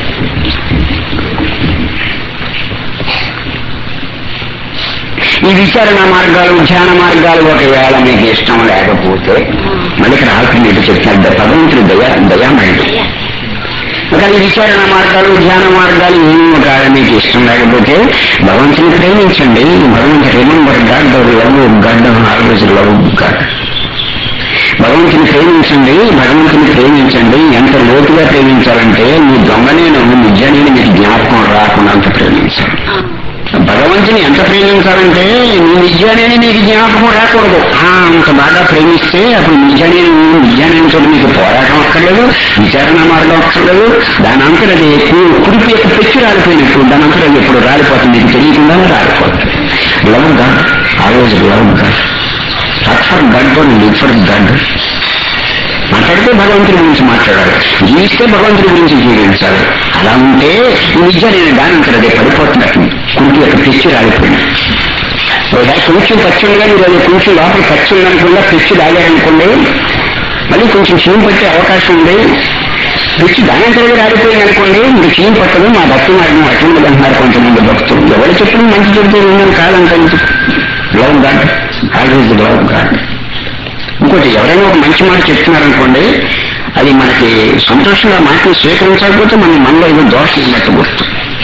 ఈ విచారణ మార్గాలు ధ్యాన మార్గాలు ఒకవేళ మీకు ఇష్టం లేకపోతే మళ్ళీ ఇక్కడ ఆల్టర్నేటివ్ చెప్తున్నారు భగవంతుడు దయా దయామయుడు ఒకవేళ ఈ విచారణ మార్గాలు ధ్యాన మార్గాలు ఏమి ఒకవేళ మీకు ఇష్టం లేకపోతే భగవంతుని ప్రేమించండి భగవంతుడు remember God love God always love God భగవంతుని ప్రేమించండి భగవంతుని ప్రేమించండి ఎంత లోతుగా ప్రేమించాలంటే మీ దొంగనేను నిజాన్ని మీకు జ్ఞాపకం రాకుండా అంత ప్రేమించాలి భగవంతుని ఎంత ప్రేమించాలంటే నీ నిజాన్ని నీకు జ్ఞాపకం రాకూడదు ఆ, అంత బాగా ప్రేమిస్తే అప్పుడు నిజాన్ని నిజాన్ని చోటు మీకు పోరాటం అక్కర్లేదు విచారణ మార్గం అక్కర్లేదు దాని అంతా అది కు- కుడిపి యొక్క పెచ్చి రాలిపోయినట్టు దాని అంతా అది ఎప్పుడు రాలిపోతుంది మీకు తెలియకుండానే రాలిపోతుంది love God always love God sit for God live for God మాట్లాడితే భగవంతుడి గురించి మాట్లాడాలి జీవిస్తే భగవంతుడి గురించి జీవించాలి అలా ఉంటే ఈ విద్య నేను దానంతరం అదే పడిపోతున్నట్టు కుంటి యొక్క పిచ్చి రాలిపోయింది ఒకసారి కొంచెం పచ్చి ఉండగా మీరు అది కొంచెం లోపల పచ్చి ఉందనుకుండా పిచ్చి రాగారనుకోండి మళ్ళీ కొంచెం చీము పట్టే అవకాశం ఉంది పిచ్చి దానంతరగా రాలిపోయింది అనుకోండి మీరు చీము పట్టదు మా భక్తి మార్గం అటువంటి అంటున్నారు కొంతమంది భక్తులు ఎవరు చెప్పిన మంచి చెప్తే నేను కాదంటే love God always love God ఇంకోటి ఎవరైనా ఒక మంచి మాట చెప్తున్నారనుకోండి అది మనకి సంతోషంగా మాటని స్వీకరించకపోతే మన మనలో ఏదో దోషం ఉన్నట్టు గుర్తు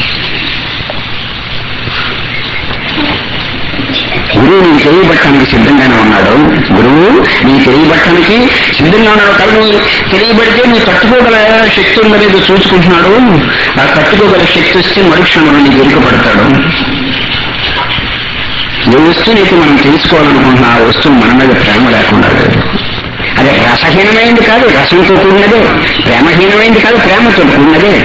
గురువు నీకు తెలియబట్టడానికి సిద్ధంగానే ఉన్నాడు గురువు నీ తెలియబట్టడానికి సిద్ధంగా ఉన్నాడు కానీ నీ తెలియబడితే నీ తట్టుకోగల శక్తి ఉందనేది చూసుకుంటున్నాడు ఆ తట్టుకోగల శక్తి వస్తే మరుక్షణంలో నీకు ఎరుకపడతాడు ఏ వస్తువునైతే మనం తెలుసుకోవాలనుకుంటున్నా ఆ వస్తువు మన మీద ప్రేమ లేకుండా లేదు అదే రసహీనమైంది కాదు రసంతో కూడినదే ప్రేమహీనమైంది కాదు ప్రేమతో కూడినదే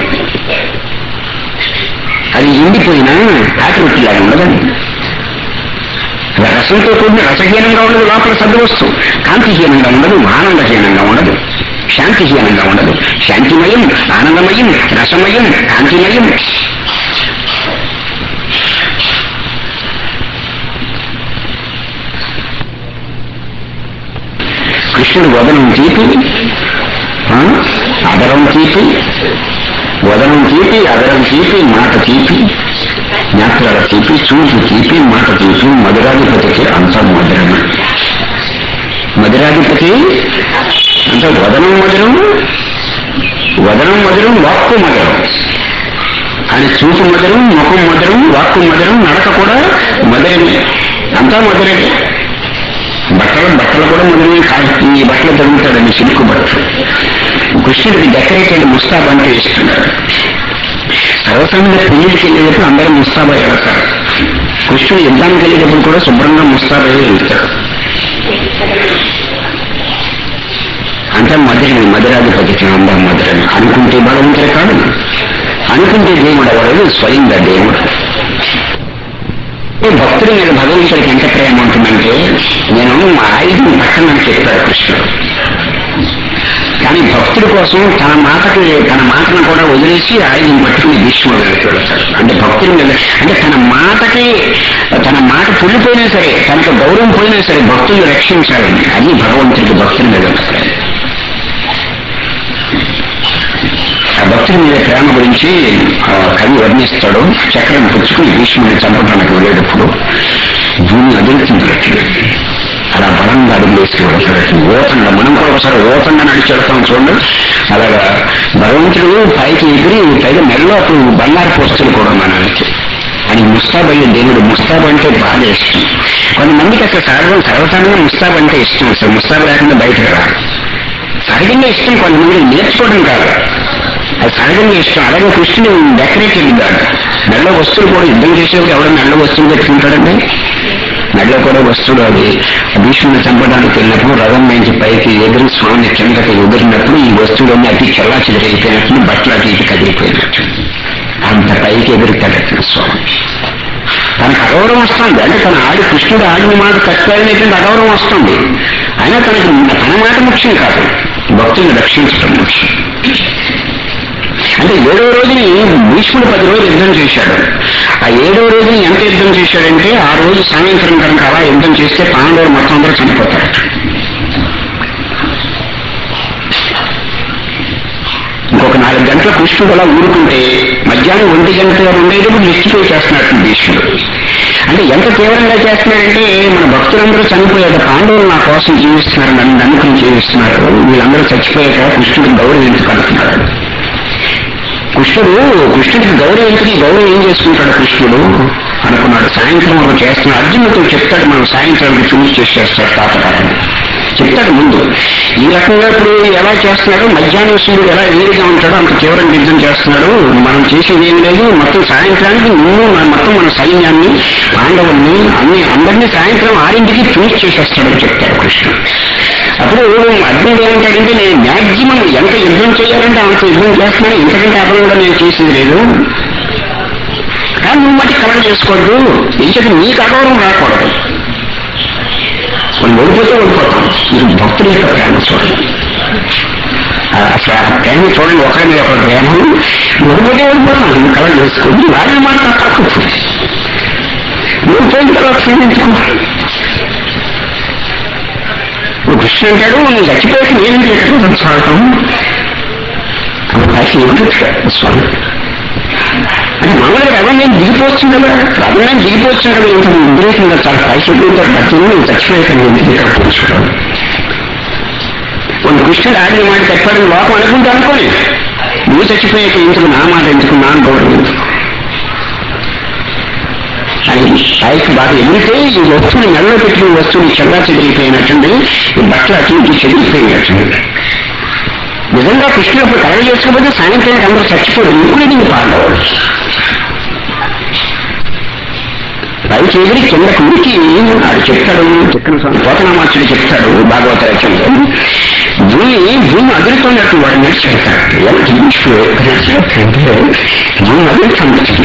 అది ఎండిపోయినా ఆకృతిలాగా ఉండదండి అది రసంతో కూడిన రసహీనంగా ఉండదు లోపల సద్వస్తువు కాంతిహీనంగా ఉండదు ఆనందహీనంగా ఉండదు శాంతిహీనంగా ఉండదు శాంతిమయం ఆనందమయం రసమయం కాంతిమయం కృష్ణుడు వదనం తీపి ఆ, అదరం తీపి వదనం తీపి అదరం తీపి మాట తీపి జ్ఞాపకాల తీపి చూపు తీపి మాట తీపి మధురాధిపతికి అంత మధురమే మధురాధిపతి అంటే వదనం మధురం వదనం మధురం వాక్కు మధురం కానీ చూపు మధురం ముఖం మధురం వాక్కు మధురం నడక కూడా మధురమే అంతా మధురమే బట్టలు బట్టలు కూడా మధురమే కాదు ఈ బట్టలు తరుగుతాడని సిల్కు బట్టలు కృష్ణుడికి డెకరేటెడ్ ముస్తాబ్ అంటే ఇస్తున్నాడు సర్వసామాన్య పెళ్లికి వెళ్ళేటప్పుడు అందరూ ముస్తాబై వెళ్తారు కృష్ణుడు యుద్ధానికి వెళ్ళేటప్పుడు కూడా శుభ్రంగా ముస్తాబై వెళ్తాడు అంత అంతా మధురని మధురాధిపతికి అందం మధురని అనుకుంటే భగవంతుడు కాదు అనుకుంటే దేవుడు ఎవరు స్వయంగా దేవుడు ఈ భక్తుడి మీద భగవంతుడికి ఎంత ప్రేమ ఉంటుందంటే నేను మా ఆయుధం పక్కన చెప్పాడు కృష్ణుడు కానీ భక్తుడి కోసం తన మాటకి తన మాటను కూడా వదిలేసి ఆయుధం పట్టుకుని భీష్ముడు వెళ్తాడు అంటే భక్తుడి మీద అంటే తన మాటకి తన మాట పొల్లిపోయినా సరే తనకు గౌరవం పోయినా సరే భక్తులు రక్షించాలని అది భగవంతుడికి భక్తుడి మీద ఉన్న ప్రేమ. ఆ భక్తుడి మీద ప్రేమ గురించి ఆ కవి వర్ణిస్తాడు చక్రం పుచ్చుకుని భీష్ముడిని చంపడానికి వెళ్ళేటప్పుడు భూమి అదురుతుంది అలా బలంగా అడుగులేసి వెళ్తాడు ఓతండ మనం కూడా ఒకసారి ఓతండ నడిచి వెళ్తాం చూడండి అలాగా భగవంతుడు పైకి ఎగిరి పైగా మెడలో అప్పుడు బంగారు పోస్తులు కూడా మనకి అని ముస్తాబ్ అయ్యే దేవుడు ముస్తాబ్ అంటే బాగా ఇష్టం కొంతమందికి అసలు సర్వం సర్వసాధారణంగా ముస్తాబ్ అంటే ఇష్టం అసలు ముస్తాబ్ లేకుండా బయటకు రాదు సహజంగా ఇష్టం కొంతమంది నేర్చుకోవడం కాదు అది సహజంగా ఇష్టం అలాగే కృష్ణుడు డెకరేటెడ్ కాదు మెడలో వస్తువులు కూడా యుద్ధం చేసేప్పుడు ఎవడో మెడలో వస్తువులు పెట్టుకుంటాడండి మెడలో కూడా వస్తువులు అది భీష్ముని చంపడానికి వెళ్ళినప్పుడు రథం నుంచి పైకి ఎదురు స్వామిని కిందకి ఎదిరినప్పుడు ఈ వస్తువులన్నీ అతి చల్లా చెదిరిగిపోయినట్టు బట్టలు అటు ఇటు కదిలిపోయినట్టు అంత పైకి ఎదురుతాడట స్వామి తనకు అగౌరవం వస్తుంది అంటే తన ఆడి కృష్ణుడు ఆడిన మాట తక్కువైనటువంటి అగౌరవం వస్తుంది అయినా తనకి తన మాట ముఖ్యం కాదు భక్తుల్ని రక్షించడం ముఖ్యం అంటే ఏడో రోజుని భీష్ముడు పది రోజులు యుద్ధం చేశాడు ఆ ఏడో రోజుని ఎంత యుద్ధం చేశాడంటే ఆ రోజు సాయంత్రం కనుక అలా యుద్ధం చేస్తే పాండవులు మొత్తం అందరూ చనిపోతారు ఇంకొక నాలుగు గంటల కృష్ణుడు అలా ఊరుకుంటే మధ్యాహ్నం ఒంటి గంట ఉండేటప్పుడు నిశ్చిపోయి చేస్తున్నాడు భీష్ముడు అంటే ఎంత తీవ్రంగా చేస్తున్నాడంటే మన భక్తులందరూ చనిపోయాక పాండవులు నా కోసం జీవిస్తున్నారు నన్ను నమ్ముకుని జీవిస్తున్నారు వీళ్ళందరూ చచ్చిపోయాక కృష్ణుడికి గౌరవించుకుంటున్నాడు కృష్ణుడు కృష్ణుడికి గౌరవించుకుని గౌరవం ఏం చేసుకుంటాడు కృష్ణుడు అనుకున్నాడు సాయంత్రం ఒక చేస్తున్నాడు అర్జునుడితో చెప్తాడు మనం సాయంత్రానికి ఫినిష్ చేసేస్తాడు తాతకాలని చెప్తాడు ముందు ఈ రకంగా ఇప్పుడు ఎలా చేస్తున్నాడు మధ్యాహ్నం సూర్యుడు ఎలా వేడిగా ఉంటాడో అంత తీవ్రంగా యుద్ధం చేస్తున్నాడు మనం చేసేది ఏం లేదు మొత్తం సాయంత్రానికి నిన్ను మన- మొత్తం మన సైన్యాన్ని పాండవుల్ని అన్ని అందరినీ సాయంత్రం ఆరింటికి ఫినిష్ చేసేస్తాడని చెప్తాడు కృష్ణుడు అప్పుడు అర్జునుడు ఏమంటాడంటే నేను మ్యాక్సిమం ఎంత యుద్ధం చేయాలంటే అంత యుద్ధం చేస్తున్నాను ఇంతకంటే అప్పుడు కూడా నేను చేసేది లేదు కానీ నువ్వు మట్టి కలర్ చేసుకోవద్దు ఎందుకంటే నీకు అగౌరవం రాకూడదు మనం ఓడిపోతే ఓడిపోతాం ఇది భక్తుల యొక్క ప్రేమ చూడండి ఆ అసలు ఆ ప్రేమ చూడండి ఒకరి మీద ఒకరి ప్రేమ ఓడిపోతే ఓడిపోతాం నువ్వు కలర్ చేసుకోండి వాళ్ళని మాట తక్కువ నువ్వు పోయిన తర్వాత క్షీణించుకో ఇప్పుడు కృష్ణ అంటాడు నేను చచ్చిపోయాక నేను ఎక్కడ చాలటం అది ఏమిటి స్వామి అంటే మామూలుగా రథం నేను దిగిపోవచ్చు కదా రథం నేను దిగిపోవచ్చు కదా ఇంత ఉద్రేకంగా చాలా పైసలు పడుతుంది నేను చచ్చిపోయాక నేను ఇక్కడ కూర్చోవడం కొన్ని కృష్ణుడు ఆడిన మాట చెప్పాడని లోపం అనుకుంటా అనుకోని నువ్వు చచ్చిపోయాక ఎందుకు నా మాట ఎందుకు నా గౌరవం ఎందుకు అని పైకి బాగా ఎగిరితే ఈ వస్తువుని మెడలో పెట్టిన వస్తువుని చెల్లా చెదిరిపోయినట్టుంది ఈ బట్టలు అటు ఇటు చెదిరిపోయినట్టుంది నిజంగా కృష్ణుడు అప్పుడు కలగ చేసుకోకపోతే సాయంత్రానికి అందరూ చచ్చిపోదు ఇంక్లూడింగ్ పాండవులు పైకి ఎగిరి కిందకు ఉరికి ఆడు చెప్తాడు చెక్కన పోతనామాచుడు చెప్తాడు భాగవత రచనలో భూమి భూమి అదురుతున్నట్టు వాడు నడిచి వెళ్తాడు ఎంత ఈశ్వరు నడిచినట్టుంటే భూమి అదురుతున్నట్టు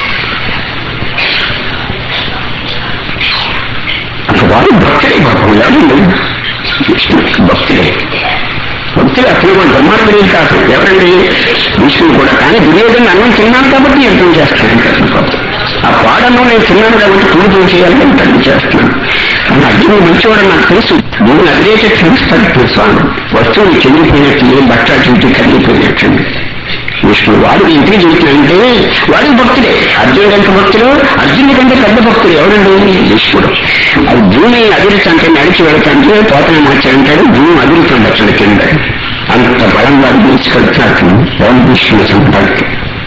అప్పుడు వాడు భక్తుడే పాపం ఎవరండి భక్తుడే భక్తులు అసలు కూడా బ్రహ్మాండమే కాదు ఎవరండి విష్ణువు కూడా కానీ దుర్యోధన అన్నం తిన్నాను కాబట్టి యుద్ధం చేస్తాను ఆ పాడను నేను తిన్నాను కాబట్టి పూజ చేయాలని యుద్ధం చేస్తున్నాను కానీ అర్జునుడు మంచివాడు నాకు తెలుసు నేను అదిరేటే తెలుస్తాడు స్వామి వస్తువులు చెందిపోయినట్టు బట్ట చూసి కదిలిపోయినట్టు విష్ణువు వాడు ఇంటికి చూసినంటే వాడు భక్తుడే అర్జునుడు ఎంత భక్తుడు అర్జునుడి కంటే పెద్ద భక్తుడు ఎవరండి విష్ణుడు అది భూమి అదురుతంటే నడిచి వెళుతుంటే పోతన మార్చాడంటాడు భూమి అదురుతుంది అసలు కింద అంత బలంగా తీసుకెళ్తున్నాడు ఓం విష్ణుడు సంపడానికి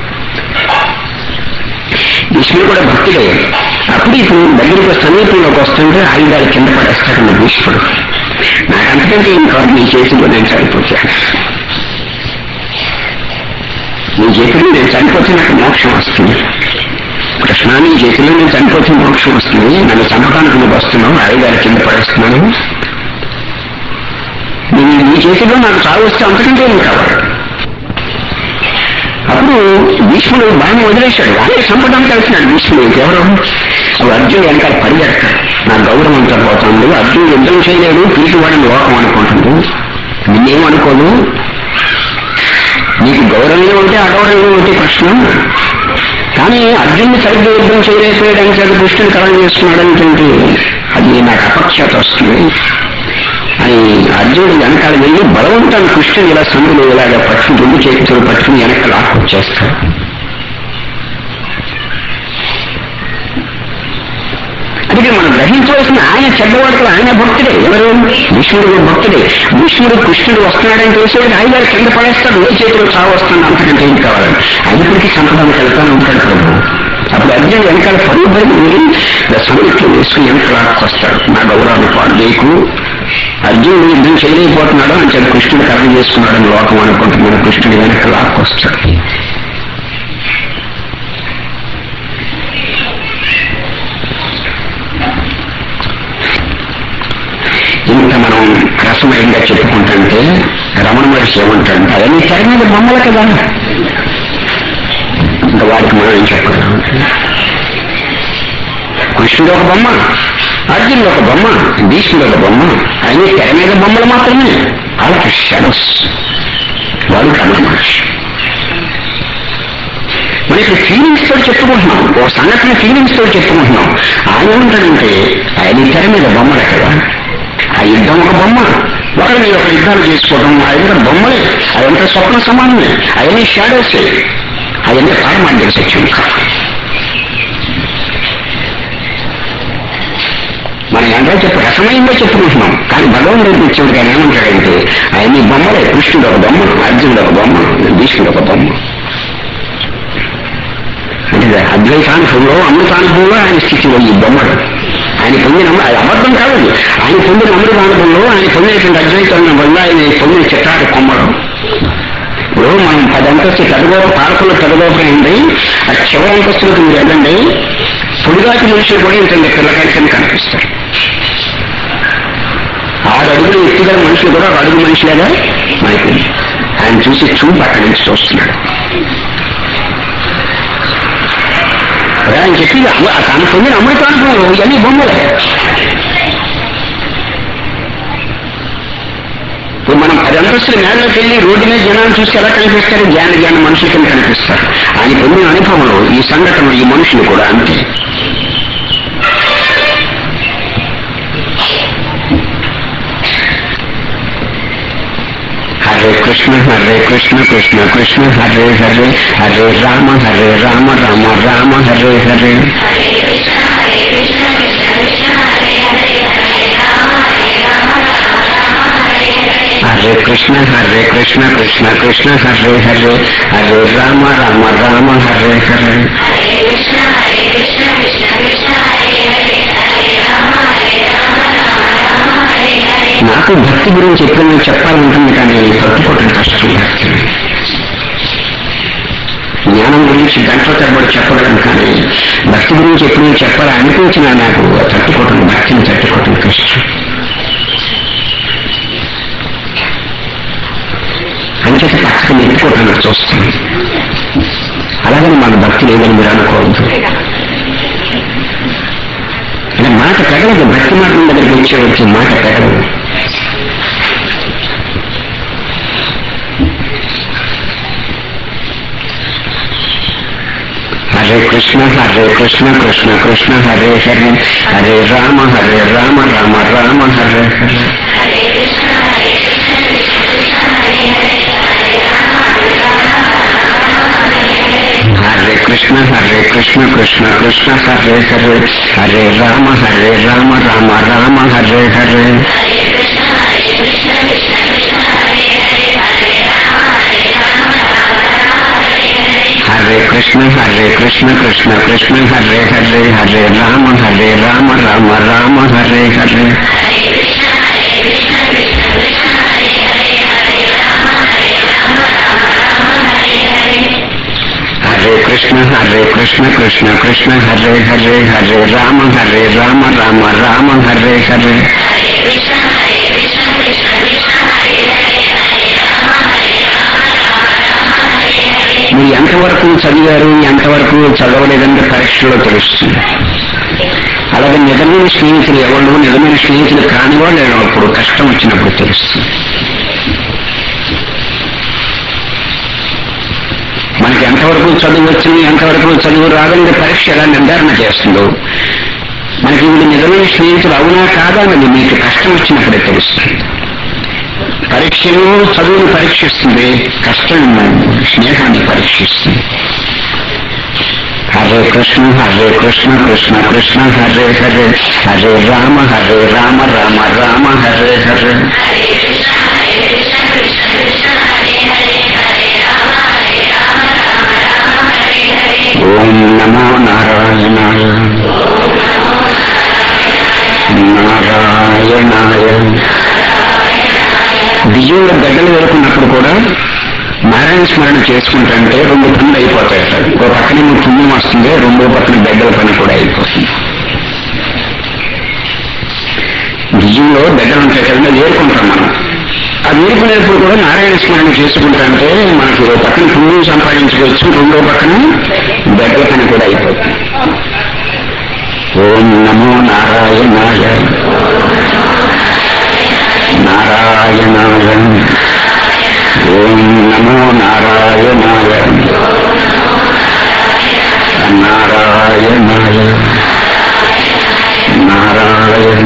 విష్ణుడు కూడా భక్తుడే అప్పుడు ఇప్పుడు దగ్గరికి సమీపంలోకి వస్తుంటే ఆయుధాలు కింద పడేస్తాడు భీష్ముడు నాకు అంతకంటే ఇంకా నీ చేతిలో నేను చనిపోతాను నీ చేతిలో నేను చనిపోతే నాకు మోక్షం వస్తుంది కృష్ణ నీ చేతిలో నేను చనిపోతే మోక్షం వస్తుంది నన్ను చంపడానికి నువ్వు వస్తున్నావు ఆయుధాల కింద పడేస్తున్నాను నీ నీ చేతిలో నాకు చావు వస్తే అంతకంటే ఏం కావాలి అప్పుడు భీష్ముడు బాణం వదిలేశాడు ఆయన చంపడానికి వెళ్తున్నాడు భీష్ముడు ఎవరు అప్పుడు అర్జున్ వెనకాల పరిగెడతాడు నా గౌరవం అంతా పోతుంది అర్జున్ యుద్ధం చేయలేడు పీటి వాడిని లోకం అనుకుంటుంది నిన్నేమనుకోదు నీకు గౌరవంగా ఉంటే అగౌరవంగా ఉంటే ప్రశ్న కానీ అర్జున్ని సరిగ్గా యుద్ధం చేయలేకపోయాడని సరి కృష్ణుని కలం చేస్తున్నాడు అంటే అది నాకు అపక్షత వస్తుంది అని అర్జునుడు వెనకాల వెళ్ళి బలవంతాన్ని కృష్ణుని ఇలా సందులు ఇలాగ పట్టుకుని రెండు చేతులు పట్టుకుని వెనక లాక్కొచ్చేస్తాడు అందుకే మనం గ్రహించవలసిన ఆయన చెడ్డవాడుకు ఆయన భక్తుడే ఎవరు భీష్ముడు భక్తుడే భీష్ముడు కృష్ణుడు వస్తున్నాడని తెలిసేది ఆయన గారు కింద పడేస్తాడు ఏ చేతిలో చావు వస్తాడు అంతకంటే ఏం కావాలని అయినప్పటికీ చంపడానికి వెళ్తానే ఉంటాడు ప్రభు అప్పుడు అర్జున్ వెనకాల పరుగుబడి వెళ్ళి సముద్రంలో వేసుకుని వెనక లాక్కొస్తాడు నా గౌరవాన్ని పాడు చేయకు అర్జునుడు యుద్ధం చేయలేకపోతున్నాడు అని చెప్పి కృష్ణుడు కర్మ చేసుకున్నాడని లోకం అనుకుంటున్నాడు కృష్ణుడు వెనక లాక్కొస్తాడు ఇంత మనం రసమయంగా చెప్పుకుంటుంటే రమణ మహర్షి ఏమంటాడు అవన్నీ తెర మీద బొమ్మలు కదా ఇంకా వాడికి మనం ఏం చెప్పగలం కృష్ణుడు ఒక బొమ్మ అర్జునుడు ఒక బొమ్మ భీష్ముడు ఒక బొమ్మ అన్ని తెర మీద బొమ్మలు మాత్రమే వాళ్ళకి షడోస్ వాడు రమణ మహర్షి మనం ఇక్కడ ఫీలింగ్స్ తో చెప్పుకుంటున్నాం ఒక సంఘటన ఫీలింగ్స్ తో చెప్పుకుంటున్నాం ఆయన ఏమంటాడంటే ఆయన తెర మీద బొమ్మలే కదా ఆ యుద్ధం ఒక బొమ్మ ఒకరి మీద ఒక యుద్ధాలు చేసుకోవడం అదంతా బొమ్మలే అదంతా స్వప్న సమానమే అవన్నీ షాడోసే అదంతా పారమాండిక సత్యం కాదు మనం ఎంత చెప్పు రసమయంగా చెప్పుకుంటున్నాం కానీ భగవంతుడికి ఇచ్చేవాడు కానీ ఏమంటాడంటే అవన్నీ బొమ్మలే కృష్ణుడు ఒక బొమ్మ అర్జునుడు ఒక బొమ్మ భీష్ముడు ఒక బొమ్మ అంటే అద్వైతానుభవంలో అమృతానుభవంలో ఆయన స్థితిలో ఈ బొమ్మడు ఆయన పొందిన అది అబద్ధం కాదు ఆయన పొందిన అమృతానుభవంలో ఆయన పొందినటువంటి అద్వైతం వల్ల ఆయన పొందిన చిత్రాలు కొమ్మడం ఇప్పుడు మనం పది అంతస్తు పెదగోప పాలకులు పెదగోపండి ఆ చివరి అంతస్తులకు మీరు వెళ్ళండి పొడిగాటి మనుషులు కూడా ఇంత పిల్లకాయల కింద కనిపిస్తారు ఆరు అడుగులు ఎత్తుగల మనుషులు కూడా ఒక అడుగు మనిషిలాగా మనకి ఆయన చూసి చూపు అక్కడి నుంచి చూస్తున్నాడు ఆయన చెప్పి అమ- తాను పొందిన అమృతానుభవంలో ఇవన్నీ బొమ్మలే ఇప్పుడు మనం పది అంతస్తుల మేడలోకి వెళ్ళి రోడ్డు మీద జనాన్ని చూస్తే ఎలా కనిపిస్తారు జ్ఞాన జ్ఞాన మనుషుల కింద కనిపిస్తారు ఆయన పొందిన అనుభవంలో ఈ సంఘటనలు ఈ మనుషులు కూడా అంతే హరే కృష్ణ హరే కృష్ణ కృష్ణ కృష్ణ హరే హరే హరే రామ హరే రామ రామ రామ హరే హరే హరే కృష్ణ హరే కృష్ణ కృష్ణ కృష్ణ హరే హరే హరే రామ రామ రామ హరే హరే నాకు భక్తి గురించి ఎప్పుడైనా చెప్పాలనుకుంటుంది కానీ పట్టుకోవటం కష్టం భక్తి జ్ఞానం గురించి గంటల తరబడి చెప్పగలను కానీ భక్తి గురించి ఎప్పుడైనా చెప్పాలి అనిపించినా నాకు తట్టుకోవటం భక్తిని తట్టుకోవటం కష్టం అంచేత పక్కన ఎత్తుకోవటానికి చూస్తాను అలాగని మాకు భక్తి లేదని మీరు అనుకోవద్దు ఇలా మాట పెగలదు భక్తి మాటల దగ్గరికి వచ్చే వచ్చి మాట పెగలదు హరే కృష్ణ హరే కృష్ణ కృష్ణ కృష్ణ హరే హరే హరే రామ హరే రామ రామ రామ హరే హరే హరే కృష్ణ హరే కృష్ణ కృష్ణ కృష్ణ హరే హరే హరే రామ హరే రామ రామ రామ హరే హరే హరే కృష్ణ హరే కృష్ణ కృష్ణ కృష్ణ హరే హరే హరే రామ హరే రామ రామ రామ హరే హరే హరే కృష్ణ హరే కృష్ణ కృష్ణ కృష్ణ హరే హరే హరే రామ హరే రామ రామ రామ హరే హరే మీరు ఎంతవరకు చదివారు ఎంతవరకు చదవలేదంటే పరీక్షలో తెలుస్తుంది అలాగే నిజమైన స్నేహితులు ఎవరు నిజమైన స్నేహితులు కాని వాళ్ళు అప్పుడు కష్టం వచ్చినప్పుడు తెలుస్తుంది మనకి ఎంతవరకు చదువు వచ్చింది ఎంతవరకు చదువు రాదని పరీక్ష ఎలా నిర్ధారణ చేస్తుందో మనకి వీళ్ళు నిజమైన స్నేహితులు అవునా కాదా అన్నది మీకు కష్టం వచ్చినప్పుడే తెలుస్తుంది పరీక్షను చదువును పరీక్షిస్తుంది కష్టం స్నేహాన్ని పరీక్షిస్తుంది హరే కృష్ణ హరే కృష్ణ కృష్ణ కృష్ణ హరే హరే హరే రామ హరే రామ రామ రామ హరే హరే ఓం నమో నారాయణాయ నారాయణాయ బియ్యంలో గడ్డలు వేరుకున్నప్పుడు కూడా నారాయణ స్మరణ చేసుకుంటుంటే రెండు పనులు అయిపోతాయి సార్ ఓ పక్కనేమో పుణ్యం వస్తుంది రెండో పక్కన గడ్డల పని కూడా అయిపోతుంది బియ్యంలో గడ్డలు ఉంటాయి కదండి అది ఏరుకుంటాం మనం అది ఏరుకునేప్పుడు కూడా నారాయణ స్మరణ చేసుకుంటుంటే మనకి ఓ పక్కన పుణ్యం సంపాదించుకోవచ్చు రెండో పక్కన గడ్డల పని కూడా అయిపోతుంది ఓం నమో నారాయణాయ నారాయణాయ ఓం నమో నారాయణాయ నారాయణాయ నారాయణ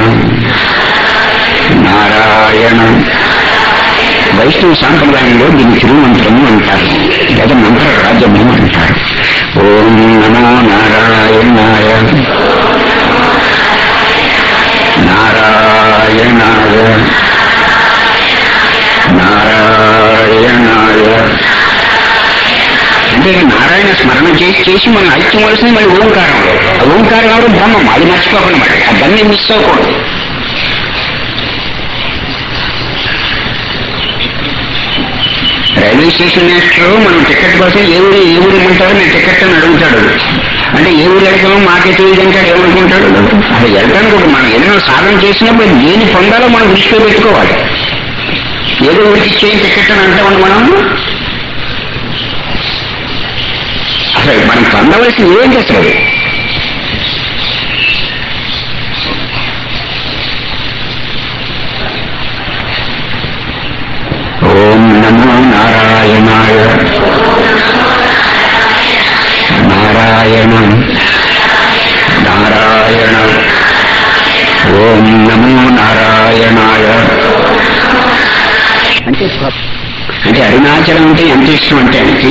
నారాయణ వైష్ణవ సాంప్రదాయంలో దీన్ని తిరుమంత్రము అంటారు లేదా మంత్ర రాజ్యము అంటారు ఓం నమో నారాయణాయ నారాయణాయ నారాయణాయ అంటే నారాయణ స్మరణ చేసి చేసి మనం ఐక్యం వలసింది మళ్ళీ ఓంకారం ఆ ఓంకారం ఎవరు బ్రహ్మం అది మర్చిపోకుండా మరి ఆ దాన్ని మిస్ అవ్వకూడదు రైల్వే స్టేషన్ మాస్టర్ మనం టికెట్ కోసం ఏ ఊరు ఏ ఊరు ఇమ్మంటారో నేను టికెట్ అని అడుగుతాడు అంటే ఏ ఊరు వెళ్తామో మాకే తెలియదు అంటాడు ఏమనుకుంటాడు అది వెళ్ళడానికి ఒక మనం ఏదైనా సాధన చేసినప్పుడు దేని పొందాలో మనం దృష్టిలో పెట్టుకోవాలి ఏదో ఊరికి ఇచ్చేయం టికెట్ అని అంటామని మనం అసలు మనం పొందవలసింది ఏంటి అసలు అది? ఓం నమో నారాయణాయ నారాయణ నారాయణ ఓం నమో నారాయణాయ అంటే అంటే అరుణాచలం అంటే ఎంత ఇష్టం అంటే ఆయనకి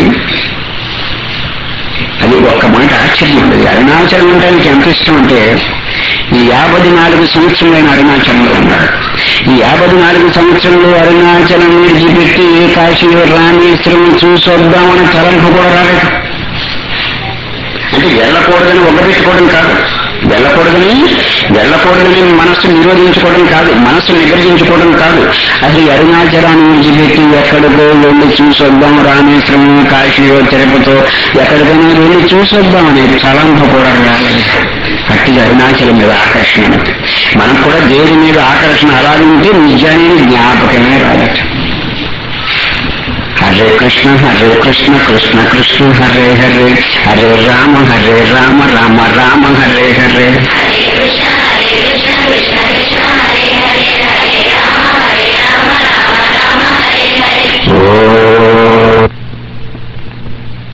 అది ఒక్క మాట ఆశ్చర్యం ఉండదు అరుణాచలం అంటే ఆయనకి ఎంత ఇష్టం అంటే ఈ యాభై నాలుగు సంవత్సరమైన అరుణాచలంలో ఉన్నాడు ఈ యాభై నాలుగు సంవత్సరంలో అరుణాచలం విడిచిపెట్టి ఏ కాశీ రామేశ్వరం చూసొద్దామని తలంపు కూడా రాలేదు అంటే వెళ్ళకూడదని ఒగ్గబెట్టుకోవడం కాదు వెళ్ళకూడదని వెళ్ళకూడదని మనస్సు నిరోధించుకోవడం కాదు మనస్సు నిగ్రహించుకోవడం కాదు అసలు ఈ అరుణాచలాన్ని విడిచిపెట్టి ఎక్కడికో వెళ్ళి చూసొద్దాం రామేశ్వరం కాశీయో తిరుపతో ఎక్కడికైనా వెళ్ళి చూసొద్దాం అనేది తలంపు కూడా రాలేదు అట్టి అరుణాచలం మీద ఆకర్షణ మనకు కూడా దేవుడి మీద ఆకర్షణ అలాగే ఉంటే నిజానికి జ్ఞాపకమే రాదట హరే కృష్ణ హరే కృష్ణ కృష్ణ కృష్ణ హరే హరే హరే రామ హరే రామ రామ రామ హరే హరే